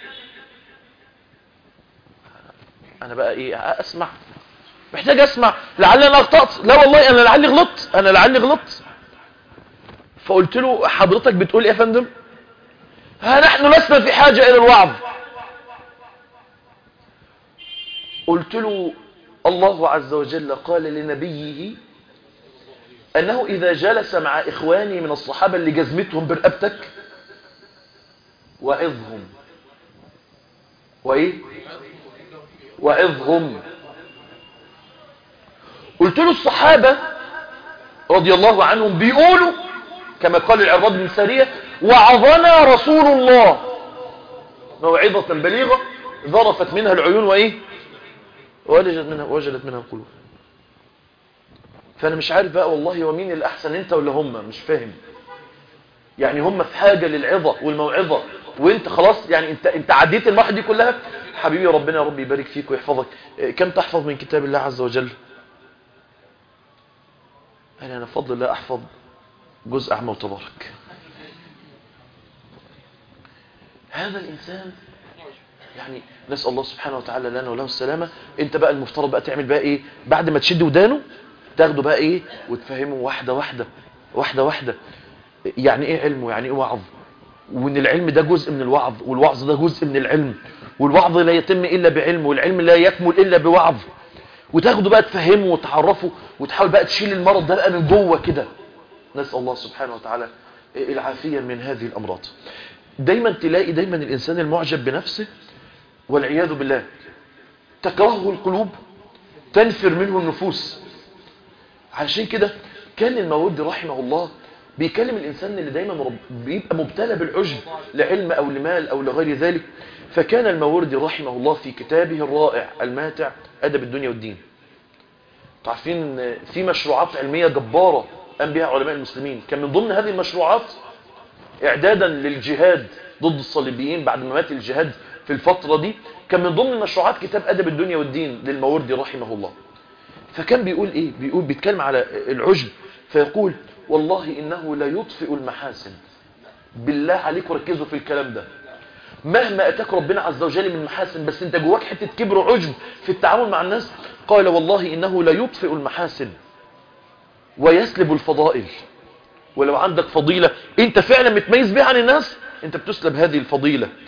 Speaker 1: انا بقى ايه اسمع محتاج اسمع لعل انا اخطأت لا والله انا لعلي غلطت انا لعلي غلطت فقلت له حضرتك بتقول ايه يا فندم ها نحن لسنا في حاجة الى الوعظ قلت له الله عز وجل قال لنبيه أنه إذا جلس مع إخواني من الصحابة اللي جزمتهم برقبتك وعظهم وإيه وعظهم قلت له الصحابة رضي الله عنهم بيقولوا كما قال العرض بن سارية وعظنا رسول الله موعظة بليغة ظرفت منها العيون وإيه وجدت منها, وجدت منها القلوب فانا مش عارف بقى والله ومين الاحسن انت ولا هم مش فاهم يعني هم في حاجة للعظة والموعظة وانت خلاص يعني انت انت عديت المراحل دي كلها حبيبي ربنا يا رب يبارك فيك ويحفظك كم تحفظ من كتاب الله عز وجل انا انا بفضل الله احفظ جزء اعمى وتبارك هذا الانسان يعني نسأل الله سبحانه وتعالى لنا وله السلامة انت بقى المفترض بقى تعمل بقى ايه بعد ما تشد ودانه تاخده بقى ايه وتفهمه واحدة واحدة واحدة واحدة يعني ايه علم ويعني ايه وعظ وان العلم ده جزء من الوعظ والوعظ ده جزء من العلم والوعظ لا يتم الا بعلم والعلم لا يكمل الا بوعظ وتاخده بقى تفهمه وتعرفه وتحاول بقى تشيل المرض ده بقى من جوه كده نسأل الله سبحانه وتعالى العافية من هذه الأمراض دايما تلاقي دايما الإنسان المعجب بنفسه والعياذ بالله تكرهه القلوب تنفر منه النفوس علشان كده كان المودي رحمه الله بيكلم الإنسان اللي دايما بيبقى مبتلى بالعجب لعلم أو لمال أو لغير ذلك فكان الموردي رحمه الله في كتابه الرائع الماتع أدب الدنيا والدين تعرفين ان في مشروعات علمية جبارة قام بها علماء المسلمين كان من ضمن هذه المشروعات اعدادا للجهاد ضد الصليبيين بعد ما مات الجهاد في الفترة دي كان من ضمن المشروعات كتاب أدب الدنيا والدين للموردي رحمه الله فكان بيقول ايه بيقول بيتكلم على العجب فيقول والله انه لا يطفئ المحاسن بالله عليكم ركزوا في الكلام ده مهما اتاك ربنا عز وجل من محاسن بس انت جواك حته كبر وعجب في التعامل مع الناس قال والله انه لا يطفئ المحاسن ويسلب الفضائل ولو عندك فضيلة انت فعلا متميز بها عن الناس انت بتسلب هذه الفضيلة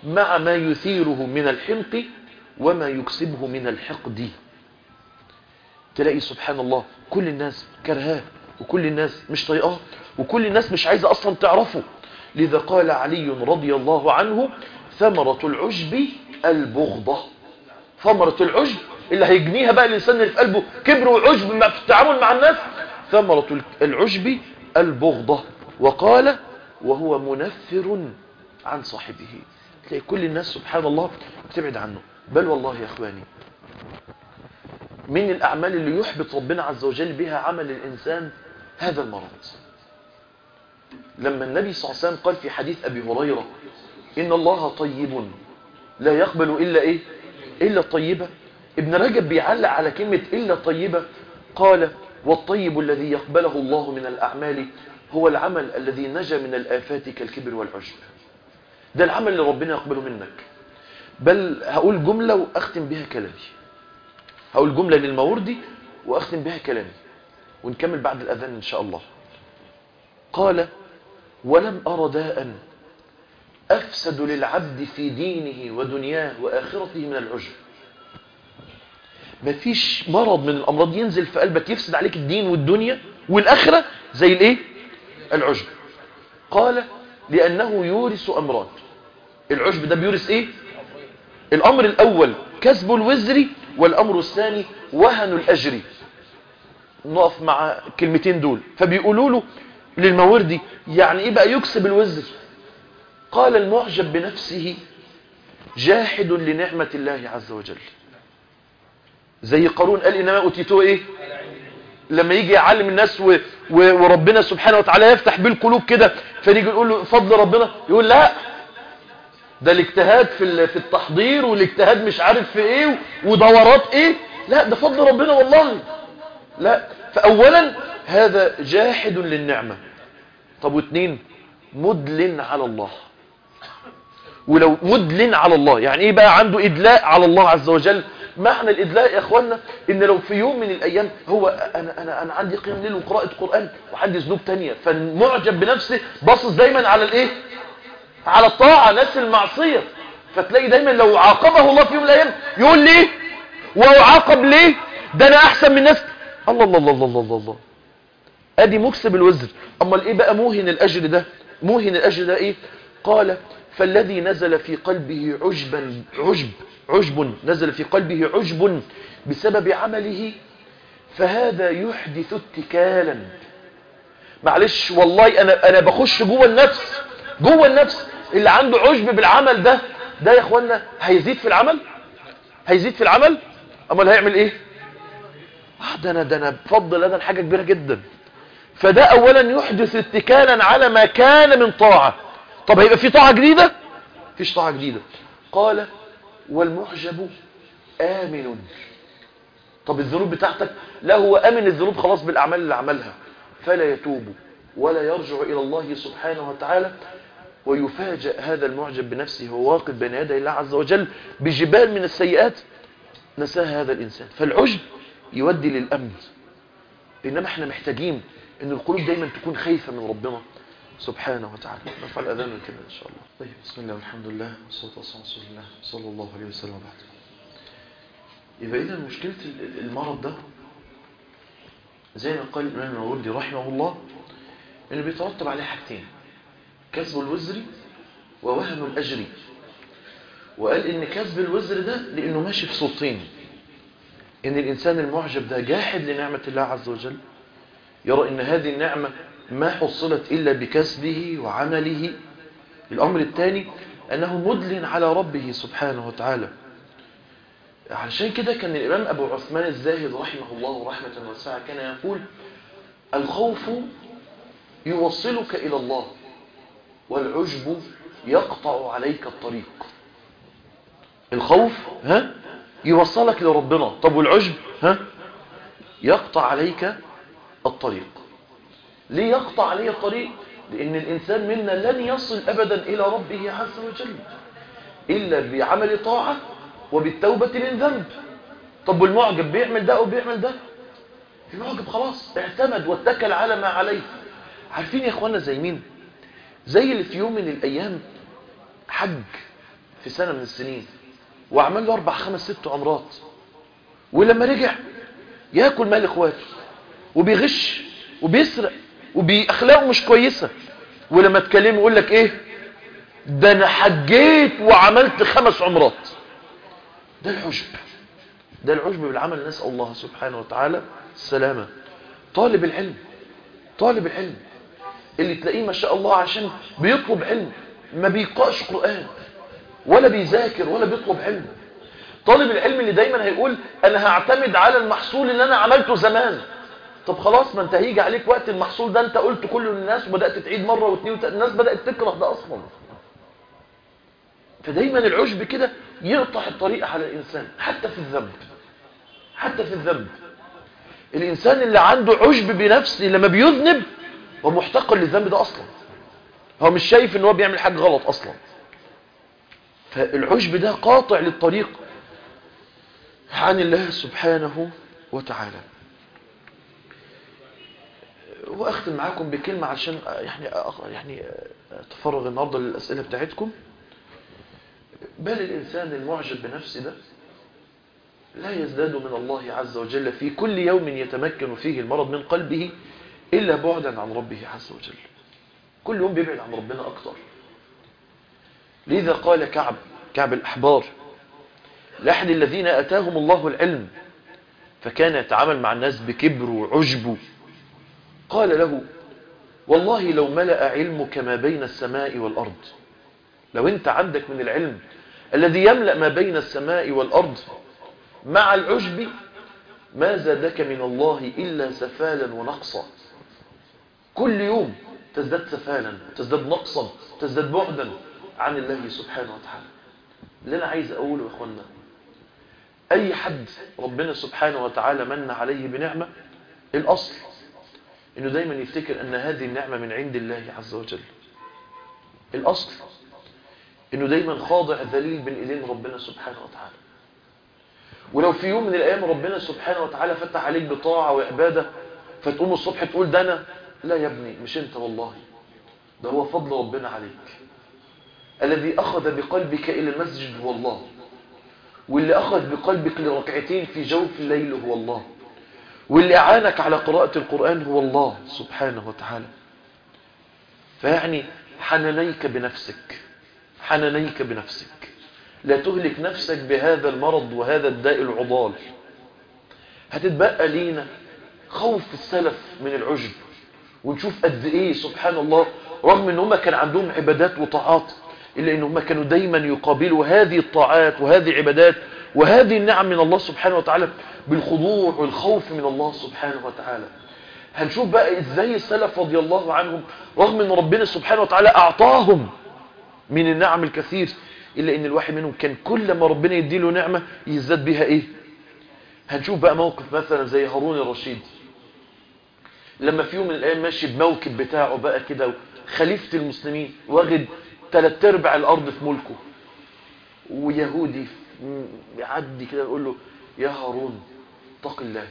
Speaker 1: مع ما يثيره من الحمق وما يكسبه من الحقد تلاقي سبحان الله كل الناس كرهاه وكل الناس مش طايقاه وكل الناس مش عايزة أصلا تعرفه لذا قال علي رضي الله عنه ثمرة العجب البغضة ثمرة العجب اللي هيجنيها بقى الإنسان اللي في قلبه كبر وعجب في التعامل مع الناس ثمرة العجب البغضة وقال وهو منفر عن صاحبه تلاقي كل الناس سبحان الله بتبعد عنه بل والله يا اخواني من الأعمال اللي يحبط ربنا عز وجل بها عمل الإنسان هذا المرض لما النبي صلى الله عليه وسلم قال في حديث أبي هريرة إن الله طيب لا يقبل إلا إيه إلا طيبة ابن رجب بيعلق على كلمة إلا طيبة قال والطيب الذي يقبله الله من الأعمال هو العمل الذي نجا من الآفات كالكبر والعجب ده العمل اللي ربنا يقبله منك بل هقول جملة وأختم بها كلامي هقول جملة للموردي وأختم بها كلامي ونكمل بعد الأذان إن شاء الله قال ولم أر داء أفسد للعبد في دينه ودنياه وآخرته من العجب مفيش مرض من الأمراض ينزل في قلبك يفسد عليك الدين والدنيا والآخرة زي الإيه؟ العجب قال لأنه يورث أمران العجب ده بيورث إيه؟ الأمر الأول كسب الوزر والأمر الثاني وهن الأجر نقف مع كلمتين دول فبيقولوا له للموردي يعني إيه بقى يكسب الوزر قال المعجب بنفسه جاحد لنعمة الله عز وجل زي قارون قال إنما أوتيتوه إيه لما يجي يعلم الناس و... و... وربنا سبحانه وتعالى يفتح بالقلوب كده فنيجي نقول له فضل ربنا يقول لا ده الاجتهاد في ال... في التحضير والاجتهاد مش عارف في ايه ودورات ايه لا ده فضل ربنا والله لا فاولا هذا جاحد للنعمة طب واثنين مدلن على الله ولو مدلن على الله يعني ايه بقى عنده ادلاء على الله عز وجل معنى الادلاء يا اخوانا ان لو في يوم من الايام هو انا انا انا عندي قيام ليل وقراءه قران وعندي ذنوب تانية فالمعجب بنفسه باصص دايما على الايه على الطاعه ناس المعصيه فتلاقي دايما لو عاقبه الله في يوم من الايام يقول ليه وعاقب ليه ده انا احسن من الناس الله الله الله الله الله, الله. ادي مكسب الوزر امال ايه بقى موهن الاجر ده موهن الاجر ده ايه قال فالذي نزل في قلبه عجبا عجب عجب نزل في قلبه عجب بسبب عمله فهذا يحدث اتكالا معلش والله انا انا بخش جوه النفس جوه النفس اللي عنده عجب بالعمل ده ده يا اخوانا هيزيد في العمل هيزيد في العمل امال هيعمل ايه آه ده انا ده انا بفضل انا حاجه كبيره جدا فده اولا يحدث اتكالا على ما كان من طاعه طب هيبقى في طاعه جديده فيش طاعه جديده قال والمعجب آمن طب الذنوب بتاعتك لا هو آمن الذنوب خلاص بالأعمال اللي عملها فلا يتوب ولا يرجع إلى الله سبحانه وتعالى ويفاجأ هذا المعجب بنفسه هو واقف بين يدي الله عز وجل بجبال من السيئات نساها هذا الإنسان فالعجب يودي للأمن إنما احنا محتاجين ان القلوب دايما تكون خايفة من ربنا سبحانه وتعالى نرفع الأذان كده إن شاء الله طيب بسم الله والحمد لله والصلاة والسلام على رسول الله صلى الله عليه وسلم بعد يبقى إذا مشكلة المرض ده زي ما قال الإمام الوردي رحمه الله إنه بيترتب عليه حاجتين كسب الوزر ووهم الأجر وقال إن كسب الوزر ده لأنه ماشي في صوتين إن الإنسان المعجب ده جاحد لنعمة الله عز وجل يرى إن هذه النعمة ما حصلت إلا بكسبه وعمله الأمر الثاني أنه مدلن على ربه سبحانه وتعالى علشان كده كان الإمام أبو عثمان الزاهد رحمه الله رحمة واسعة كان يقول الخوف يوصلك إلى الله والعجب يقطع عليك الطريق الخوف ها يوصلك لربنا طب والعجب ها يقطع عليك الطريق ليه يقطع عليه الطريق لأن الإنسان منا لن يصل أبدا إلى ربه عز وجل إلا بعمل طاعة وبالتوبة من ذنب طب والمعجب بيعمل ده أو بيعمل ده المعجب خلاص اعتمد واتكل على ما عليه عارفين يا اخوانا زي مين زي اللي في يوم من الأيام حج في سنة من السنين وعمل له أربع خمس ست عمرات ولما رجع ياكل مال إخواته وبيغش وبيسرق وبأخلاقه مش كويسة ولما تكلمه يقول لك إيه ده أنا حجيت وعملت خمس عمرات ده العجب ده العجب بالعمل نسأل الله سبحانه وتعالى السلامة طالب العلم طالب العلم اللي تلاقيه ما شاء الله عشان بيطلب علم ما بيقرأش قرآن ولا بيذاكر ولا بيطلب علم طالب العلم اللي دايما هيقول انا هعتمد على المحصول اللي انا عملته زمان طب خلاص ما انت هيجي عليك وقت المحصول ده انت قلت كله للناس وبدأت تعيد مرة واثنين وتلاتة الناس بدأت تكره ده اصلا فدايما العجب كده يقطع الطريق على الانسان حتى في الذنب حتى في الذنب الانسان اللي عنده عجب بنفسه لما بيذنب هو محتقر للذنب ده اصلا هو مش شايف ان هو بيعمل حاجة غلط اصلا فالعجب ده قاطع للطريق عن الله سبحانه وتعالى واختم معاكم بكلمة عشان يعني يعني اتفرغ النهارده للاسئله بتاعتكم بل الانسان المعجب بنفسه ده لا يزداد من الله عز وجل في كل يوم يتمكن فيه المرض من قلبه الا بعدا عن ربه عز وجل كل يوم بيبعد عن ربنا اكتر لذا قال كعب كعب الاحبار لأحد الذين أتاهم الله العلم فكان يتعامل مع الناس بكبر وعجب قال له والله لو ملأ علمك ما بين السماء والأرض لو انت عندك من العلم الذي يملأ ما بين السماء والأرض مع العجب ما زادك من الله إلا سفالا ونقصا كل يوم تزداد سفالا تزداد نقصا تزداد بعدا عن الله سبحانه وتعالى اللي أنا عايز أقوله يا أخوانا أي حد ربنا سبحانه وتعالى من عليه بنعمة الأصل إنه دايما يفتكر أن هذه النعمة من عند الله عز وجل الأصل إنه دايما خاضع ذليل بين إيدين ربنا سبحانه وتعالى ولو في يوم من الأيام ربنا سبحانه وتعالى فتح عليك بطاعة وعبادة فتقوم الصبح تقول ده أنا لا يا ابني مش أنت والله ده هو فضل ربنا عليك الذي أخذ بقلبك إلى المسجد هو الله واللي أخذ بقلبك لركعتين في جوف الليل هو الله واللي أعانك على قراءة القرآن هو الله سبحانه وتعالى فيعني حننيك بنفسك حننيك بنفسك لا تهلك نفسك بهذا المرض وهذا الداء العضال هتتبقى لينا خوف السلف من العجب ونشوف قد ايه سبحان الله رغم ان هم كان عندهم عبادات وطاعات إلا إن هم كانوا دايما يقابلوا هذه الطاعات وهذه العبادات وهذه النعم من الله سبحانه وتعالى بالخضوع والخوف من الله سبحانه وتعالى هنشوف بقى إزاي السلف رضي الله عنهم رغم أن ربنا سبحانه وتعالى أعطاهم من النعم الكثير إلا أن الواحد منهم كان كل ما ربنا يديله نعمة يزداد بها إيه هنشوف بقى موقف مثلا زي هارون الرشيد لما في يوم من الأيام ماشي بموكب بتاعه بقى كده خليفة المسلمين واخد ثلاث ارباع الارض في ملكه ويهودي يعدي كده يقول له يا هارون اتق الله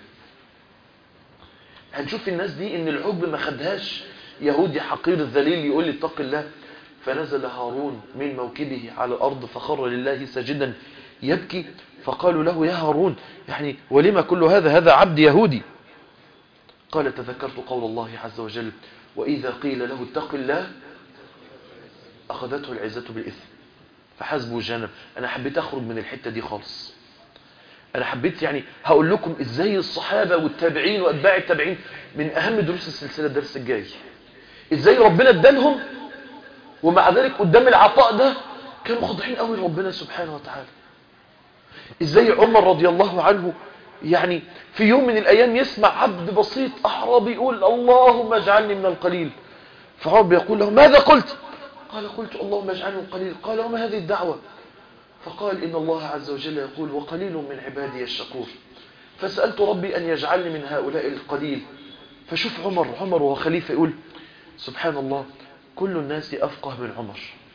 Speaker 1: هنشوف الناس دي ان العجب ما خدهاش يهودي حقير الذليل يقول لي اتق الله فنزل هارون من موكبه على الارض فخر لله ساجدا يبكي فقالوا له يا هارون يعني ولما كل هذا هذا عبد يهودي قال تذكرت قول الله عز وجل وإذا قيل له اتق الله أخذته العزة بالإثم فحسبه جهنم أنا حبيت أخرج من الحتة دي خالص أنا حبيت يعني هقول لكم إزاي الصحابة والتابعين وأتباع التابعين من أهم دروس السلسلة الدرس الجاي إزاي ربنا ادالهم ومع ذلك قدام العطاء ده كانوا خاضعين قوي لربنا سبحانه وتعالى إزاي عمر رضي الله عنه يعني في يوم من الأيام يسمع عبد بسيط أعرابي يقول اللهم اجعلني من القليل فعمر يقول له ماذا قلت قال قلت اللهم اجعلني من القليل قال وما هذه الدعوة فقال إن الله عز وجل يقول وقليل من عبادي الشكور فسألت ربي أن يجعلني من هؤلاء القليل فشوف عمر عمر وهو خليفة يقول سبحان الله كل الناس أفقه من عمر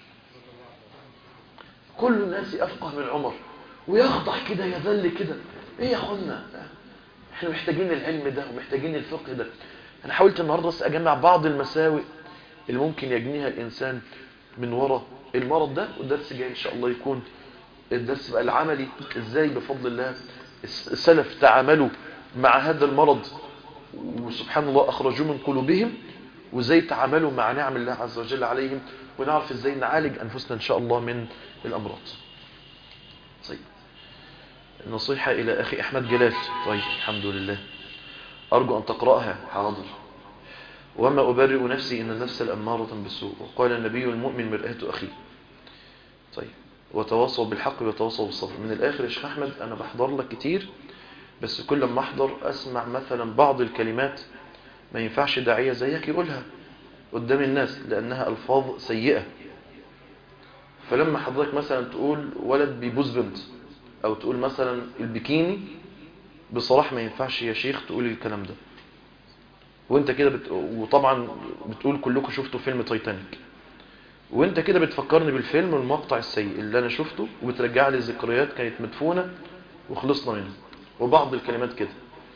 Speaker 1: كل الناس أفقه من عمر ويخضع كده يذل كده ايه يا اخوانا احنا محتاجين العلم ده ومحتاجين الفقه ده انا حاولت النهارده بس اجمع بعض المساوئ اللي ممكن يجنيها الانسان من وراء المرض ده والدرس الجاي ان شاء الله يكون الدرس بقى العملي ازاي بفضل الله السلف تعاملوا مع هذا المرض وسبحان الله اخرجوه من قلوبهم وازاي تعاملوا مع نعم الله عز وجل عليهم ونعرف ازاي نعالج انفسنا ان شاء الله من الامراض طيب نصيحة الى اخي احمد جلال طيب الحمد لله ارجو ان تقرأها حاضر وما أبرئ نفسي إن النفس الأمارة بالسوء وقال النبي المؤمن مرآة أخيه طيب وتواصوا بالحق وتواصوا بالصبر من الآخر يا شيخ أحمد أنا بحضر لك كتير بس كل ما أحضر أسمع مثلا بعض الكلمات ما ينفعش داعية زيك يقولها قدام الناس لأنها ألفاظ سيئة فلما حضرتك مثلا تقول ولد بيبوز بنت أو تقول مثلا البكيني بصراحة ما ينفعش يا شيخ تقول الكلام ده وانت كده بت... وطبعا بتقول كلكم شفتوا فيلم تايتانيك وانت كده بتفكرني بالفيلم والمقطع السيء اللي انا شفته وبترجع لي ذكريات كانت مدفونة وخلصنا منها وبعض الكلمات كده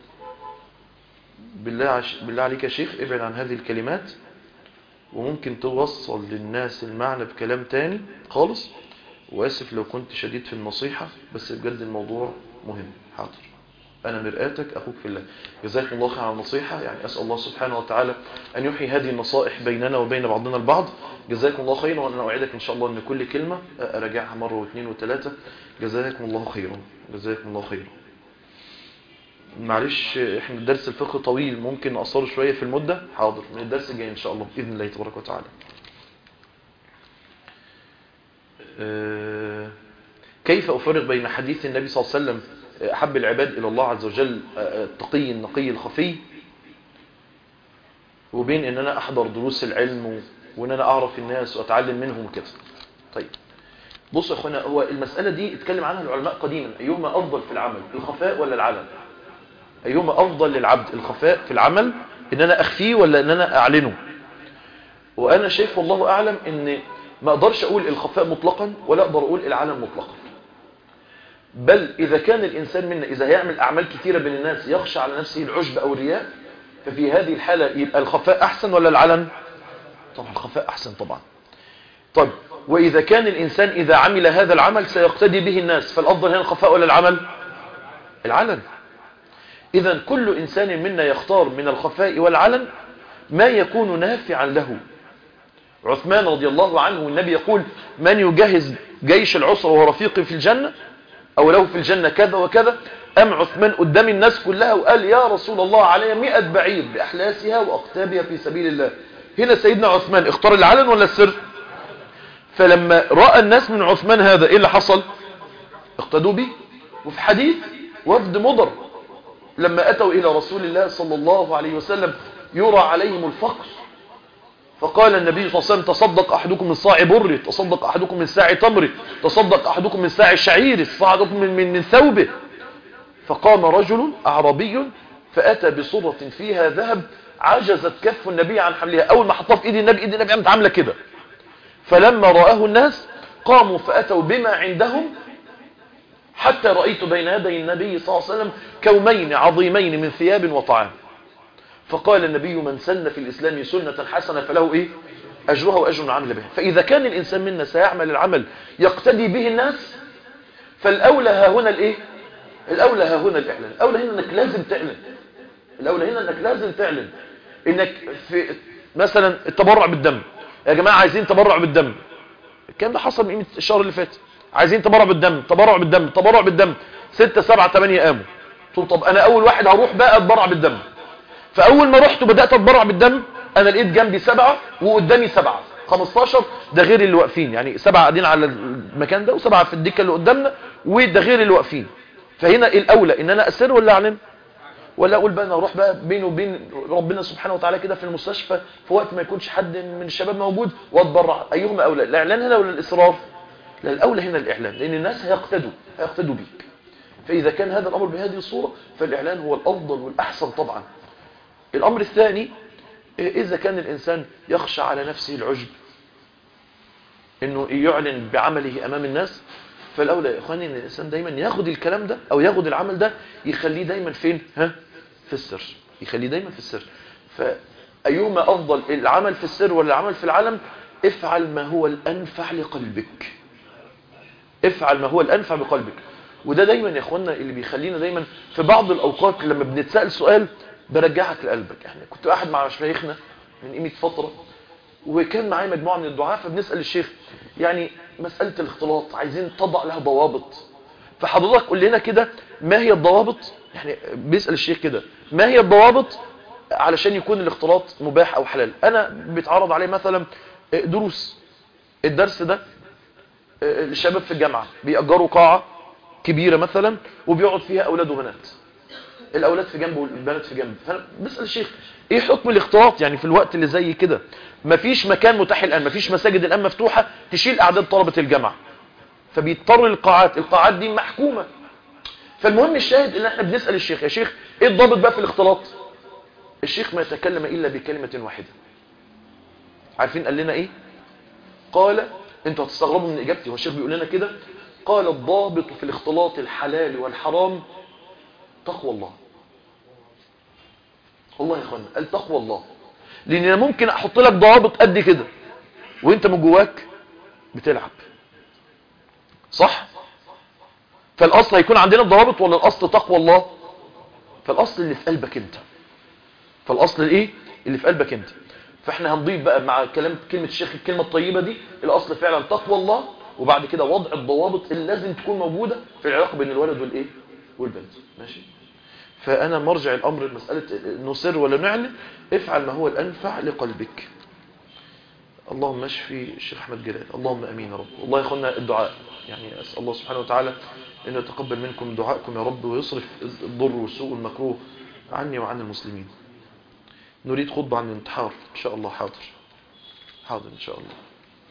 Speaker 1: بالله, عش... بالله عليك يا شيخ ابعد عن هذه الكلمات وممكن توصل للناس المعنى بكلام تاني خالص واسف لو كنت شديد في النصيحة بس بجد الموضوع مهم حاضر أنا مرآتك أخوك في الله جزاكم الله خير على النصيحة يعني أسأل الله سبحانه وتعالى أن يحيي هذه النصائح بيننا وبين بعضنا البعض جزاكم الله خيرا وأنا أوعدك إن شاء الله أن كل كلمة أراجعها مرة واثنين وثلاثة جزاكم الله خيرا جزاكم الله خيرا معلش احنا الدرس الفقه طويل ممكن نقصره شوية في المدة حاضر من الدرس الجاي إن شاء الله بإذن الله تبارك وتعالى أه كيف أفرق بين حديث النبي صلى الله عليه وسلم أحب العباد إلى الله عز وجل التقي النقي الخفي وبين ان انا احضر دروس العلم وان انا اعرف الناس واتعلم منهم كده طيب بص يا اخوانا هو المسألة دي اتكلم عنها العلماء قديما ايهما افضل في العمل الخفاء ولا العلن ايهما افضل للعبد الخفاء في العمل ان انا اخفيه ولا ان انا اعلنه وانا شايف والله اعلم ان ما اقدرش اقول الخفاء مطلقا ولا اقدر اقول العلن مطلقا بل إذا كان الإنسان منا إذا هيعمل أعمال كثيرة بين الناس يخشى على نفسه العجب أو الرياء ففي هذه الحالة يبقى الخفاء أحسن ولا العلن طبعا الخفاء أحسن طبعا طيب وإذا كان الإنسان إذا عمل هذا العمل سيقتدي به الناس فالأفضل هنا الخفاء ولا العمل العلن إذا كل إنسان منا يختار من الخفاء والعلن ما يكون نافعا له عثمان رضي الله عنه النبي يقول من يجهز جيش العسرة ورفيقي في الجنة أو له في الجنة كذا وكذا أم عثمان قدام الناس كلها وقال يا رسول الله علي مئة بعير بأحلاسها وأقتابها في سبيل الله هنا سيدنا عثمان اختار العلن ولا السر فلما رأى الناس من عثمان هذا إيه اللي حصل اقتدوا به وفي حديث وفد مضر لما أتوا إلى رسول الله صلى الله عليه وسلم يرى عليهم الفقر فقال النبي صلى الله عليه وسلم تصدق أحدكم من صاع بره تصدق أحدكم من ساع تمره تصدق أحدكم من ساع شعير أحدكم من, من, من ثوبه فقام رجل أعربي فأتى بصرة فيها ذهب عجزت كف النبي عن حملها أول ما حطها في إيد النبي إيد النبي عملت عاملة كده فلما رآه الناس قاموا فأتوا بما عندهم حتى رأيت بين يدي النبي صلى الله عليه وسلم كومين عظيمين من ثياب وطعام فقال النبي من سن في الإسلام سنة حسنة فله إيه أجرها وأجر عمل بها فإذا كان الإنسان منا سيعمل العمل يقتدي به الناس فالأولى ها هنا الإيه الأولى ها هنا الإعلان الأولى هنا أنك لازم تعلن الأولى هنا أنك لازم تعلن إنك في مثلا التبرع بالدم يا جماعة عايزين تبرع بالدم الكلام ده حصل من الشهر اللي فات عايزين تبرع بالدم تبرع بالدم تبرع بالدم ستة سبعة تمانية قاموا قلت طب أنا أول واحد هروح بقى أتبرع بالدم فاول ما رحت وبدات اتبرع بالدم انا لقيت جنبي سبعة وقدامي سبعة 15 ده غير اللي واقفين يعني سبعة قاعدين على المكان ده وسبعة في الدكه اللي قدامنا وده غير اللي واقفين فهنا الاولى ان انا اسر ولا اعلن ولا اقول بقى انا اروح بقى بيني وبين ربنا سبحانه وتعالى كده في المستشفى في وقت ما يكونش حد من الشباب موجود واتبرع ايهما اولى الاعلان هنا ولا الاصرار لا الاولى هنا الاعلان لان الناس هيقتدوا هيقتدوا بيك فاذا كان هذا الامر بهذه الصوره فالاعلان هو الافضل والاحسن طبعا الأمر الثاني إذا كان الإنسان يخشى على نفسه العجب إنه يعلن بعمله أمام الناس فالأولى يا إخواني إن الإنسان دايما ياخد الكلام ده أو ياخد العمل ده يخليه دايما فين ها في السر يخليه دايما في السر فأيهما أفضل العمل في السر ولا العمل في العلم افعل ما هو الأنفع لقلبك افعل ما هو الأنفع بقلبك وده دايما يا اخوانا اللي بيخلينا دايما في بعض الأوقات لما بنتسأل سؤال برجعك لقلبك يعني كنت قاعد مع مشايخنا من قيمة فترة وكان معايا مجموعة من الدعاء فبنسأل الشيخ يعني مسألة الاختلاط عايزين تضع لها ضوابط فحضرتك قول لنا كده ما هي الضوابط يعني بيسأل الشيخ كده ما هي الضوابط علشان يكون الاختلاط مباح او حلال انا بيتعرض عليه مثلا دروس الدرس ده الشباب في الجامعة بيأجروا قاعة كبيرة مثلا وبيقعد فيها اولاد وبنات الاولاد في جنب والبنات في جنب فانا بسال الشيخ ايه حكم الاختلاط يعني في الوقت اللي زي كده مفيش مكان متاح الان مفيش مساجد الان مفتوحه تشيل اعداد طلبه الجامعه فبيضطر القاعات القاعات دي محكومه فالمهم الشاهد ان احنا بنسال الشيخ يا شيخ ايه الضابط بقى في الاختلاط الشيخ ما يتكلم الا بكلمه واحده عارفين قال لنا ايه قال انتوا هتستغربوا من اجابتي والشيخ بيقول لنا كده قال الضابط في الاختلاط الحلال والحرام تقوى الله والله يا اخوانا قال تقوى الله لان انا ممكن احط لك ضوابط قد كده وانت من جواك بتلعب صح فالاصل هيكون عندنا ضوابط ولا الاصل تقوى الله فالاصل اللي في قلبك انت فالاصل الايه اللي في قلبك انت فاحنا هنضيف بقى مع كلام كلمه الشيخ الكلمه الطيبه دي الاصل فعلا تقوى الله وبعد كده وضع الضوابط اللي لازم تكون موجوده في العلاقه بين الولد والايه والبنت ماشي فأنا مرجع الأمر المسألة نسر ولا نعلن افعل ما هو الأنفع لقلبك اللهم اشفي الشيخ أحمد جلال اللهم أمين يا رب والله يا أخوانا الدعاء يعني أسأل الله سبحانه وتعالى أنه يتقبل منكم دعائكم يا رب ويصرف الضر والسوء والمكروه عني وعن المسلمين نريد خطبة عن الانتحار إن شاء الله حاضر حاضر إن شاء الله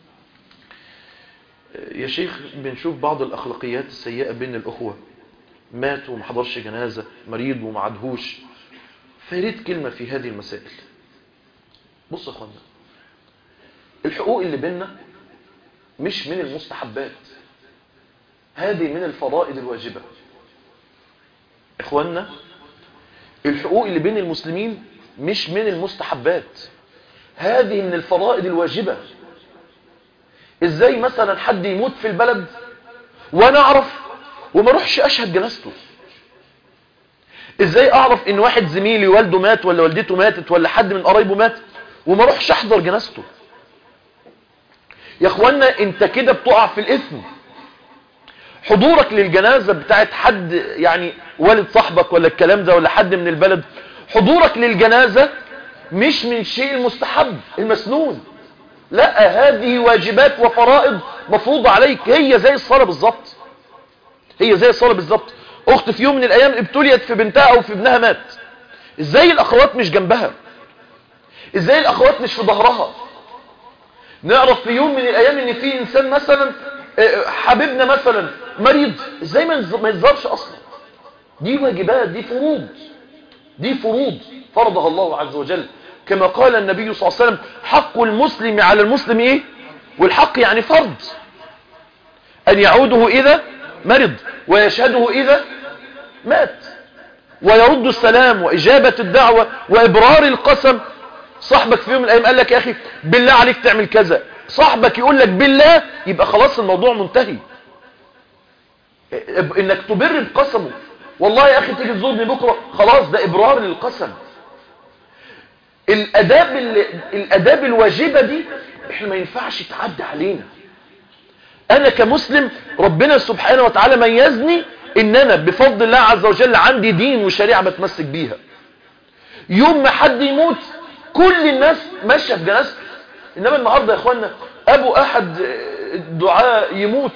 Speaker 1: يا شيخ بنشوف بعض الأخلاقيات السيئة بين الأخوة مات وما حضرش جنازة مريض وما عدهوش فريد كلمة في هذه المسائل بص يا اخوانا الحقوق اللي بيننا مش من المستحبات هذه من الفرائض الواجبة اخوانا الحقوق اللي بين المسلمين مش من المستحبات هذه من الفرائض الواجبة ازاي مثلا حد يموت في البلد وانا اعرف وما اروحش اشهد جنازته ازاي اعرف ان واحد زميلي والده مات ولا والدته ماتت ولا حد من قرايبه مات وما اروحش احضر جنازته يا اخوانا انت كده بتقع في الاثم حضورك للجنازة بتاعت حد يعني والد صاحبك ولا الكلام ده ولا حد من البلد حضورك للجنازة مش من الشيء المستحب المسنون لا هذه واجبات وفرائض مفروضة عليك هي زي الصلاة بالظبط هي زي الصلاة بالظبط اخت في يوم من الايام ابتليت في بنتها او في ابنها مات ازاي الاخوات مش جنبها ازاي الاخوات مش في ظهرها نعرف في يوم من الايام ان في انسان مثلا حبيبنا مثلا مريض ازاي ما يظهرش اصلا دي واجبات دي فروض دي فروض فرضها الله عز وجل كما قال النبي صلى الله عليه وسلم حق المسلم على المسلم ايه والحق يعني فرض ان يعوده اذا مرض ويشهده إذا مات ويرد السلام وإجابة الدعوة وإبرار القسم صاحبك في يوم من الأيام قال لك يا أخي بالله عليك تعمل كذا صاحبك يقول لك بالله يبقى خلاص الموضوع منتهي إنك تبر بقسمه والله يا أخي تيجي تزورني بكرة خلاص ده إبرار للقسم الأداب, الأداب الواجبة دي إحنا ما ينفعش تعدي علينا انا كمسلم ربنا سبحانه وتعالى ميزني ان انا بفضل الله عز وجل عندي دين وشريعة بتمسك بيها يوم ما حد يموت كل الناس ماشية في جنازته انما النهاردة يا اخوانا ابو احد الدعاء يموت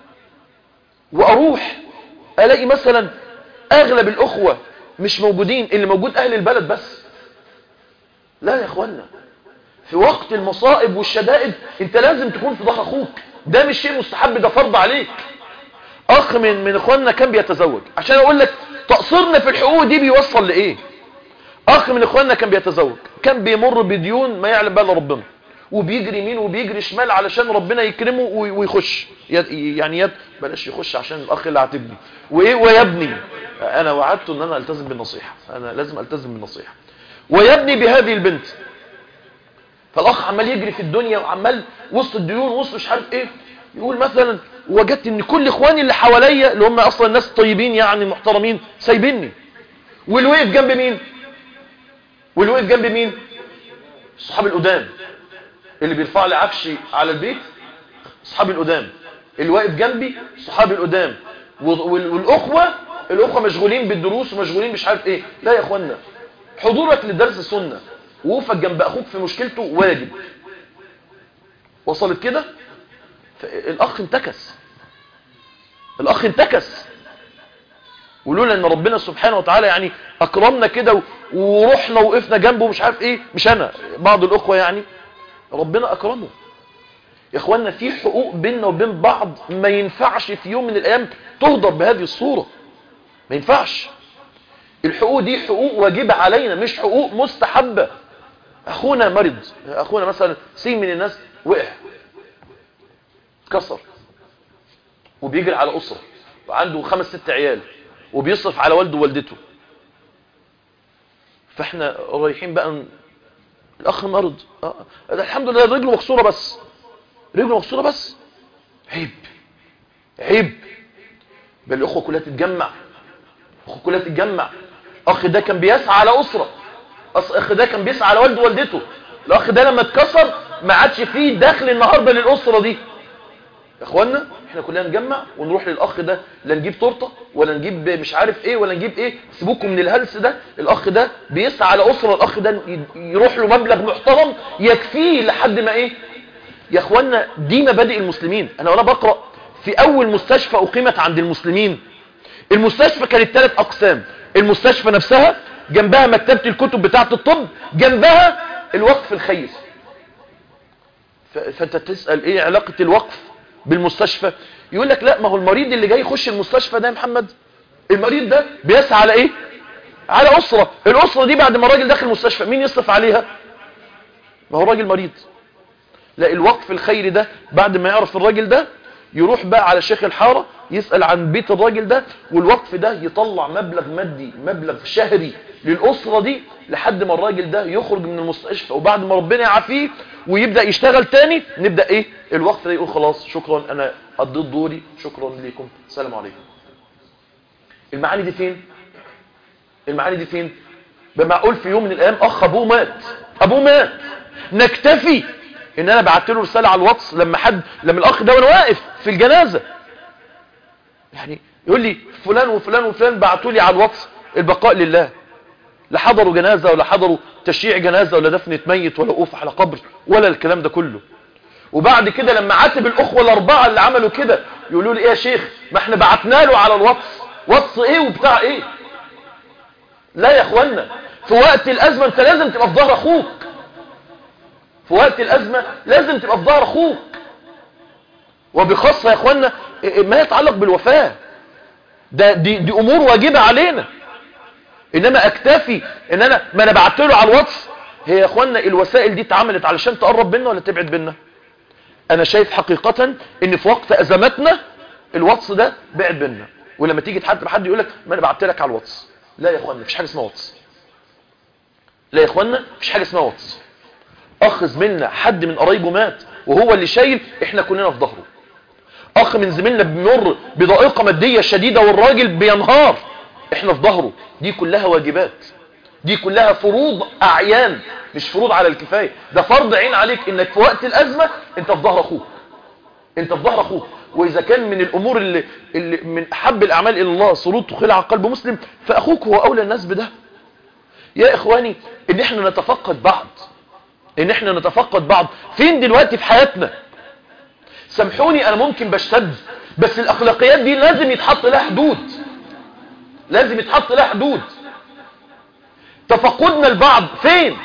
Speaker 1: واروح الاقي مثلا اغلب الاخوة مش موجودين اللي موجود اهل البلد بس لا يا اخوانا في وقت المصائب والشدائد انت لازم تكون في ظهر اخوك ده مش شيء مستحب ده فرض عليك اخ من من اخواننا كان بيتزوج عشان اقول لك تقصيرنا في الحقوق دي بيوصل لايه اخ من اخواننا كان بيتزوج كان بيمر بديون ما يعلم بها ربنا وبيجري يمين وبيجري شمال علشان ربنا يكرمه ويخش يعني يد بلاش يخش عشان الاخ اللي عاتبني وايه ويبني انا وعدته ان انا التزم بالنصيحه انا لازم التزم بالنصيحه ويبني بهذه البنت فالاخ عمال يجري في الدنيا وعمال وسط الديون وسط مش عارف ايه يقول مثلا وجدت ان كل اخواني اللي حواليا اللي هم اصلا ناس طيبين يعني محترمين سايبيني واللي وقف جنب مين واللي وقف جنب مين الصحاب القدام اللي بيرفع لي عفشي على البيت صحابي القدام اللي واقف جنبي صحابي القدام والاخوه الاخوه مشغولين بالدروس ومشغولين مش عارف ايه لا يا اخوانا حضورك لدرس السنه وقوفك جنب اخوك في مشكلته واجب وصلت كده الاخ انتكس الاخ انتكس ولولا ان ربنا سبحانه وتعالى يعني اكرمنا كده ورحنا وقفنا جنبه مش عارف ايه مش انا بعض الاخوه يعني ربنا اكرمه يا اخوانا في حقوق بيننا وبين بعض ما ينفعش في يوم من الايام تهدر بهذه الصوره ما ينفعش الحقوق دي حقوق واجبه علينا مش حقوق مستحبه اخونا مرض اخونا مثلا سي من الناس وقع اتكسر وبيجري على اسره وعنده خمس ست عيال وبيصرف على والده ووالدته فاحنا رايحين بقى ن... الاخ مرض آه. الحمد لله رجله مكسوره بس رجله مكسوره بس عيب عيب بل الاخوه كلها تتجمع الاخوه كلها تتجمع الاخ ده كان بيسعى على اسره الاخ ده كان بيسعى على والده ووالدته الاخ ده لما اتكسر ما عادش فيه دخل النهارده للاسره دي يا اخوانا احنا كلنا نجمع ونروح للاخ ده لا نجيب تورته ولا نجيب مش عارف ايه ولا نجيب ايه سيبوكم من الهلس ده الاخ ده بيسعى على اسره الاخ ده يروح له مبلغ محترم يكفيه لحد ما ايه يا اخوانا دي مبادئ المسلمين انا وانا بقرا في اول مستشفى اقيمت عند المسلمين المستشفى كانت ثلاث اقسام المستشفى نفسها جنبها مكتبه الكتب بتاعه الطب جنبها الوقف الخيري فانت تسال ايه علاقه الوقف بالمستشفى يقول لك لا ما هو المريض اللي جاي يخش المستشفى ده يا محمد المريض ده بيسعى على ايه على اسره الاسره دي بعد ما الراجل داخل المستشفى مين يصرف عليها ما هو راجل مريض لا الوقف الخيري ده بعد ما يعرف الراجل ده يروح بقى على شيخ الحاره يسال عن بيت الراجل ده والوقف ده يطلع مبلغ مادي مبلغ شهري للاسره دي لحد ما الراجل ده يخرج من المستشفى وبعد ما ربنا يعافيه ويبدا يشتغل تاني نبدا ايه الوقف ده يقول خلاص شكرا انا قضيت دوري شكرا لكم السلام عليكم المعاني دي فين المعاني دي فين بمعقول في يوم من الايام اخ ابوه مات ابوه مات نكتفي ان انا بعت له رساله على الواتس لما حد لما الاخ ده وانا واقف في الجنازه يعني يقول لي فلان وفلان وفلان بعتوا لي على الواتس البقاء لله لا حضروا جنازه ولا حضروا تشييع جنازه ولا دفنه ميت ولا وقوف على قبر ولا الكلام ده كله وبعد كده لما عاتب الاخوه الاربعه اللي عملوا كده يقولوا لي ايه يا شيخ ما احنا بعتنا له على الواتس واتس ايه وبتاع ايه لا يا اخوانا في وقت الازمه انت لازم تبقى في ظهر اخوك في وقت الازمه لازم تبقى في ظهر اخوك وبخاصه يا اخوانا ما يتعلق بالوفاه ده دي, دي امور واجبه علينا انما اكتفي ان انا ما انا بعت له على الواتس هي يا اخوانا الوسائل دي اتعملت علشان تقرب بينا ولا تبعد بينا انا شايف حقيقة ان في وقت ازماتنا الواتس ده بعد بينا ولما تيجي تحدث حد يقول لك ما انا بعت لك على الواتس لا يا اخوانا مفيش حاجه اسمها واتس لا يا اخوانا مفيش حاجه اسمها واتس اخ زميلنا حد من قرايبه مات وهو اللي شايل احنا كلنا في ظهره اخ من زميلنا بيمر بضائقه ماديه شديده والراجل بينهار احنا في ظهره دي كلها واجبات دي كلها فروض اعيان مش فروض على الكفايه ده فرض عين عليك انك في وقت الازمه انت في ظهر اخوك انت في ظهر اخوك واذا كان من الامور اللي, اللي من احب الاعمال الى الله سرور خلع قلب مسلم فاخوك هو اولى الناس بده يا اخواني ان احنا نتفقد بعض ان احنا نتفقد بعض فين دلوقتي في حياتنا سامحوني انا ممكن بشتد بس الاخلاقيات دي لازم يتحط لها حدود لازم يتحط لها حدود تفقدنا البعض فين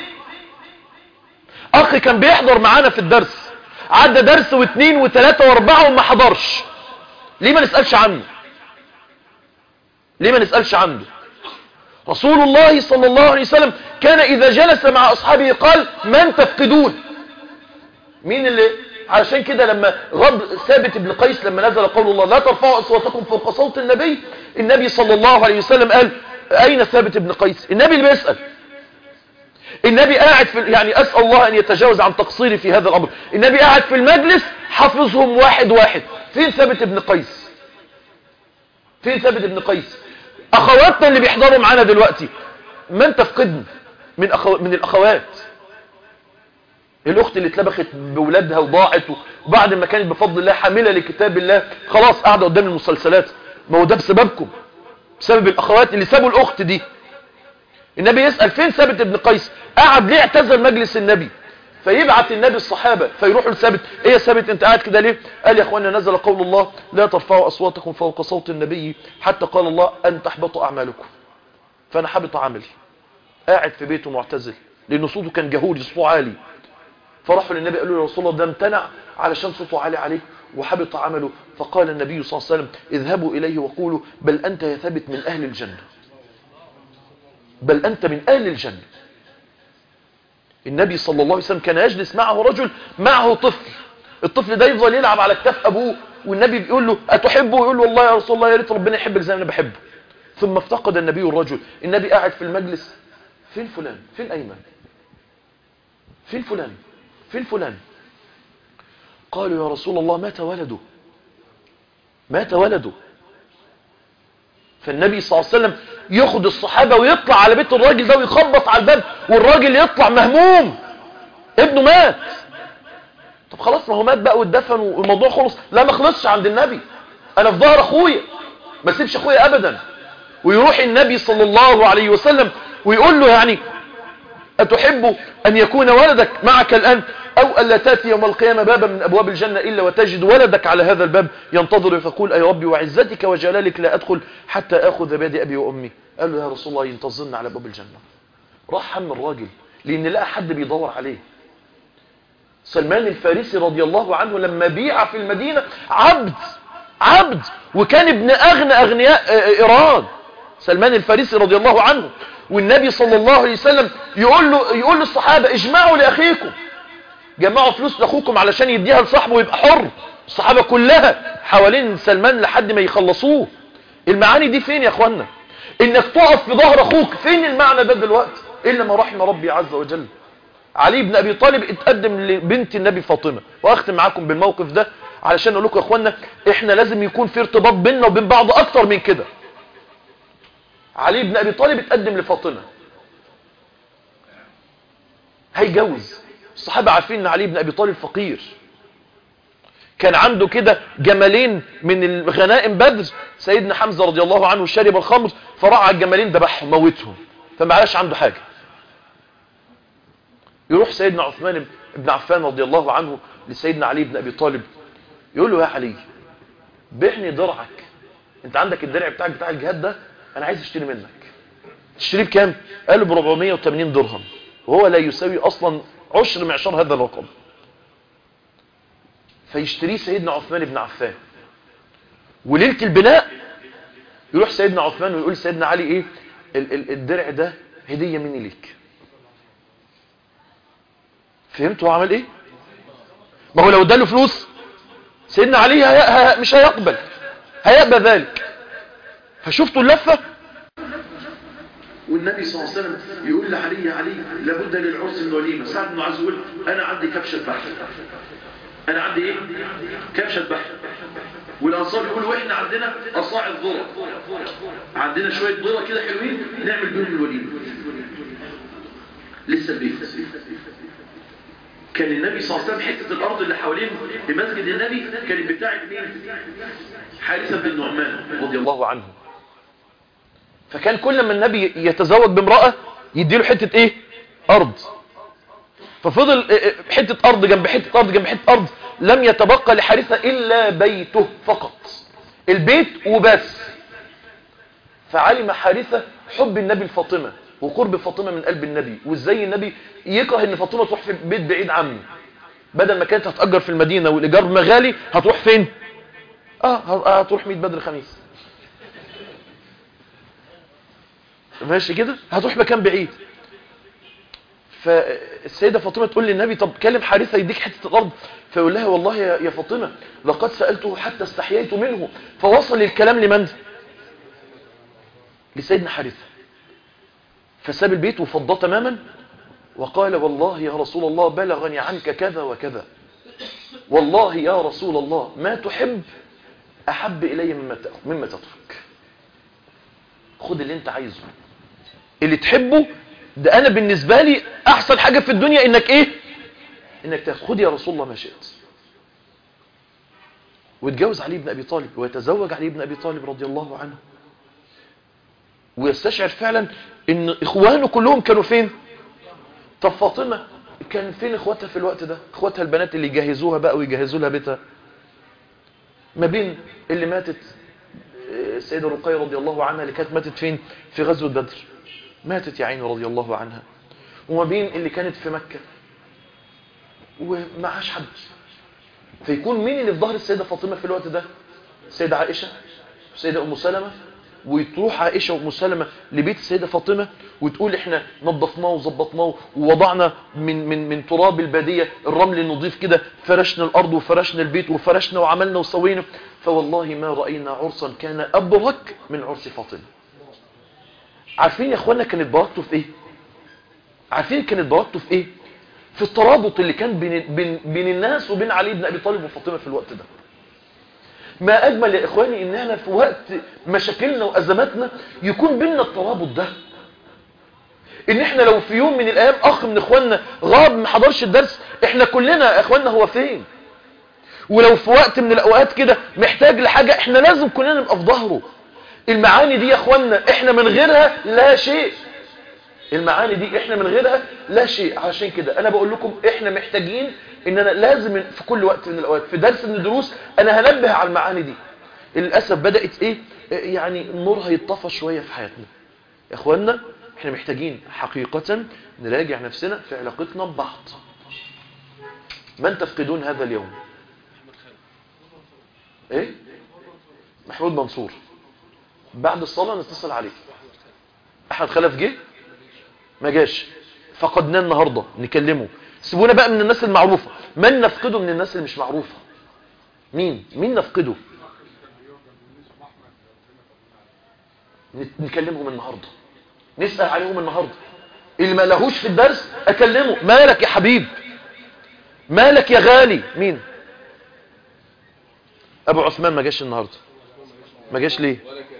Speaker 1: اخ كان بيحضر معانا في الدرس عدى درس واثنين وثلاثة واربعة وما حضرش ليه ما نسألش عنه ليه ما نسألش عنه رسول الله صلى الله عليه وسلم كان اذا جلس مع اصحابه قال من تفقدون مين اللي علشان كده لما غض ثابت بن قيس لما نزل قول الله لا ترفعوا اصواتكم فوق صوت النبي النبي صلى الله عليه وسلم قال اين ثابت بن قيس النبي اللي بيسأل النبي قاعد في يعني اسال الله ان يتجاوز عن تقصيري في هذا الامر النبي قاعد في المجلس حافظهم واحد واحد فين ثابت ابن قيس فين ثابت ابن قيس اخواتنا اللي بيحضروا معانا دلوقتي من تفقدن من أخو... من الاخوات الاخت اللي اتلبخت بولادها وضاعت وبعد ما كانت بفضل الله حامله لكتاب الله خلاص قاعده قدام المسلسلات ما هو ده بسببكم بسبب الاخوات اللي سابوا الاخت دي النبي يسال فين ثابت ابن قيس قعد ليه اعتزل مجلس النبي فيبعت النبي الصحابة فيروحوا لثابت ايه يا ثابت انت قاعد كده ليه قال يا اخوانا نزل قول الله لا ترفعوا اصواتكم فوق صوت النبي حتى قال الله ان تحبطوا اعمالكم فانا حبط عملي قاعد في بيته معتزل لان صوته كان جهوري صوته عالي فراحوا للنبي قالوا له يا رسول الله ده امتنع علشان صوته عالي عليه وحبط عمله فقال النبي صلى الله عليه وسلم اذهبوا اليه وقولوا بل انت يا ثابت من اهل الجنة بل انت من اهل الجنة النبي صلى الله عليه وسلم كان يجلس معه رجل معه طفل الطفل ده يفضل يلعب على كتاف ابوه والنبي بيقول له اتحبه يقول له والله يا رسول الله يا ريت ربنا يحبك زي ما انا بحبه ثم افتقد النبي الرجل النبي قاعد في المجلس فين فلان فين ايمن فين فلان فين فلان قالوا يا رسول الله مات ولده مات ولده فالنبي صلى الله عليه وسلم ياخد الصحابة ويطلع على بيت الراجل ده ويخبط على الباب والراجل يطلع مهموم ابنه مات طب خلاص ما هو مات بقى واتدفن والموضوع خلص لا ما خلصش عند النبي انا في ظهر اخويا ما سيبش اخويا ابدا ويروح النبي صلى الله عليه وسلم ويقول له يعني أتحب أن يكون ولدك معك الآن أو ألا تأتي يوم القيامة بابا من أبواب الجنة إلا وتجد ولدك على هذا الباب ينتظر فقول أي ربي وعزتك وجلالك لا أدخل حتى أخذ بيد أبي وأمي قال له يا رسول الله ينتظرنا على باب الجنة راح هم الراجل لأن لقى حد بيدور عليه سلمان الفارسي رضي الله عنه لما بيع في المدينة عبد عبد وكان ابن أغنى أغنياء إيران سلمان الفارسي رضي الله عنه والنبي صلى الله عليه وسلم يقول له يقول للصحابة اجمعوا لأخيكم جمعوا فلوس لأخوكم علشان يديها لصاحبه ويبقى حر الصحابة كلها حوالين سلمان لحد ما يخلصوه المعاني دي فين يا اخوانا انك تقف في ظهر اخوك فين المعنى ده دلوقتي الا ما رحم ربي عز وجل علي بن ابي طالب اتقدم لبنت النبي فاطمة واختم معاكم بالموقف ده علشان اقول لكم يا اخوانا احنا لازم يكون في ارتباط بيننا وبين بعض اكتر من كده علي بن ابي طالب اتقدم لفاطمه هيجوز الصحابه عارفين ان علي بن ابي طالب فقير كان عنده كده جملين من الغنائم بدر سيدنا حمزه رضي الله عنه شرب الخمر فرعى الجملين ذبحهم موتهم فما علاش عنده حاجه يروح سيدنا عثمان بن عفان رضي الله عنه لسيدنا علي بن ابي طالب يقول له يا علي بعني درعك انت عندك الدرع بتاعك بتاع الجهاد ده انا عايز اشتري منك تشتريه بكام قال له ب 480 درهم وهو لا يساوي اصلا عشر معشار هذا الرقم فيشتريه سيدنا عثمان بن عفان وليله البناء يروح سيدنا عثمان ويقول سيدنا علي ايه ال ال الدرع ده هديه مني ليك فهمت هو عمل ايه ما هو لو اداله فلوس سيدنا علي هي... هي... مش هيقبل هيقبل ذلك فشفتوا اللفة
Speaker 2: والنبي صلى الله عليه وسلم يقول لعلي يا علي لابد للعرس من وليمة سعد بن معاذ يقول انا عندي كبشة بحر انا عندي ايه كبشة بحر والانصار يقولوا واحنا عندنا اصاع الذرة عندنا شوية ذرة كده حلوين نعمل بيهم الوليمة لسه البيت كان النبي صلى الله عليه وسلم حتة الارض اللي حوالين بمسجد النبي كانت بتاعت مين حارثة بن النعمان
Speaker 1: رضي الله عنه فكان كل ما النبي يتزوج بامرأة يديله حتة ايه ارض ففضل حتة ارض جنب حتة ارض جنب حتة ارض لم يتبقى لحارثة الا بيته فقط البيت وبس فعلم حارثة حب النبي لفاطمة وقرب فاطمة من قلب النبي وازاي النبي يكره ان فاطمة تروح في بيت بعيد عنه بدل ما كانت هتأجر في المدينة والإيجار مغالي هتروح فين اه هتروح 100 بدر خميس ماشي كده هتروح مكان بعيد فالسيدة فاطمة تقول للنبي طب كلم حارثة يديك حتة الأرض فيقول لها والله يا فاطمة لقد سألته حتى استحييت منه فوصل الكلام لمن لسيدنا حارثة فساب البيت وفضاه تماما وقال والله يا رسول الله بلغني عنك كذا وكذا والله يا رسول الله ما تحب أحب إلي مما مما تترك خد اللي انت عايزه اللي تحبه ده أنا بالنسبة لي أحسن حاجة في الدنيا إنك إيه إنك تاخد خد يا رسول الله ما شئت ويتجوز علي بن أبي طالب ويتزوج علي بن أبي طالب رضي الله عنه ويستشعر فعلا ان اخوانه كلهم كانوا فين طب فاطمة كان فين اخواتها في الوقت ده اخواتها البنات اللي يجهزوها بقى ويجهزوا لها بيتها ما بين اللي ماتت السيدة رقية رضي الله عنها اللي كانت ماتت فين في غزوة بدر ماتت يا عيني رضي الله عنها وما بين اللي كانت في مكة ومعاش حد فيكون مين اللي في ظهر السيدة فاطمة في الوقت ده السيدة عائشة السيدة أم سلمة وتروح عائشة وأم سلمة لبيت السيدة فاطمة وتقول احنا نظفناه وظبطناه ووضعنا من من من تراب البادية الرمل النظيف كده فرشنا الأرض وفرشنا البيت وفرشنا وعملنا وسوينا فوالله ما رأينا عرسا كان أبرك من عرس فاطمة عارفين يا اخوانا كانت بركته في ايه عارفين كانت بركته في ايه في الترابط اللي كان بين, بين, بين الناس وبين علي بن أبي طالب وفاطمة في الوقت ده ما أجمل يا إخواني إن احنا في وقت مشاكلنا وأزماتنا يكون بيننا الترابط ده إن احنا لو في يوم من الأيام أخ من إخواننا غاب ما حضرش الدرس احنا كلنا يا إخواننا هو فين ولو في وقت من الأوقات كده محتاج لحاجة احنا لازم كلنا نبقى في ظهره المعاني دي يا إخواننا احنا من غيرها لا شيء المعاني دي احنا من غيرها لا شيء عشان كده انا بقول لكم احنا محتاجين ان انا لازم في كل وقت من الاوقات في درس من الدروس انا هنبه على المعاني دي للاسف بدات ايه يعني النور هيطفى شويه في حياتنا يا اخوانا احنا محتاجين حقيقه نراجع نفسنا في علاقتنا ببعض من تفقدون هذا اليوم ايه محمود منصور بعد الصلاه نتصل عليه احمد خلف جه ما جاش فقدناه النهاردة نكلمه سيبونا بقى من الناس المعروفة من نفقده من الناس اللي مش معروفة مين مين نفقده نكلمهم النهاردة نسأل عليهم النهاردة اللي ما لهوش في الدرس اكلمه مالك يا حبيب مالك يا غالي مين ابو عثمان ما جاش النهاردة ما جاش ليه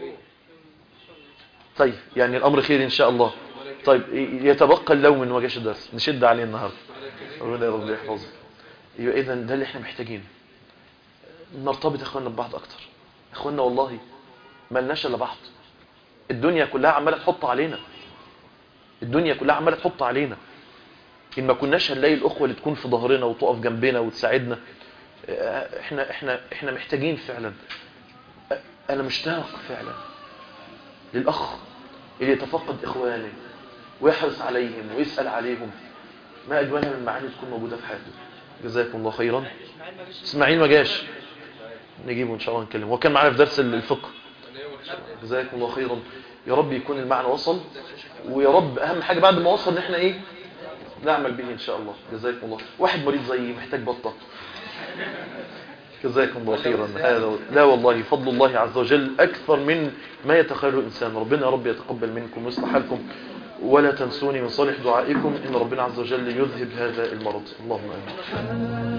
Speaker 1: طيب يعني الامر خير ان شاء الله طيب يتبقى اللوم من وجه الدرس نشد عليه النهارده ربنا يا رب يحفظه يبقى اذا ده اللي احنا محتاجينه نرتبط اخواننا ببعض اكتر اخواننا والله ما لناش الا بعض الدنيا كلها عماله تحط علينا الدنيا كلها عماله تحط علينا ان ما كناش هنلاقي الاخوه اللي تكون في ظهرنا وتقف جنبنا وتساعدنا احنا احنا احنا محتاجين فعلا انا مشتاق فعلا للاخ اللي يتفقد اخوانه ويحرص عليهم ويسأل عليهم ما أجملها من معاني تكون موجودة في حياته جزاكم الله خيرا اسماعيل ما جاش نجيبه إن شاء الله نكلمه هو كان معنا في درس الفقه جزاكم الله خيرا يا رب يكون المعنى وصل ويا رب أهم حاجة بعد ما وصل ان احنا ايه نعمل به إن شاء الله جزاكم الله واحد مريض زيي محتاج بطة جزاكم الله خيرا هذا لا والله فضل الله عز وجل أكثر من ما يتخيله الإنسان ربنا يا رب يتقبل منكم ويصلح حالكم ولا تنسوني من صالح دعائكم إن ربنا عز وجل يذهب هذا المرض اللهم آمين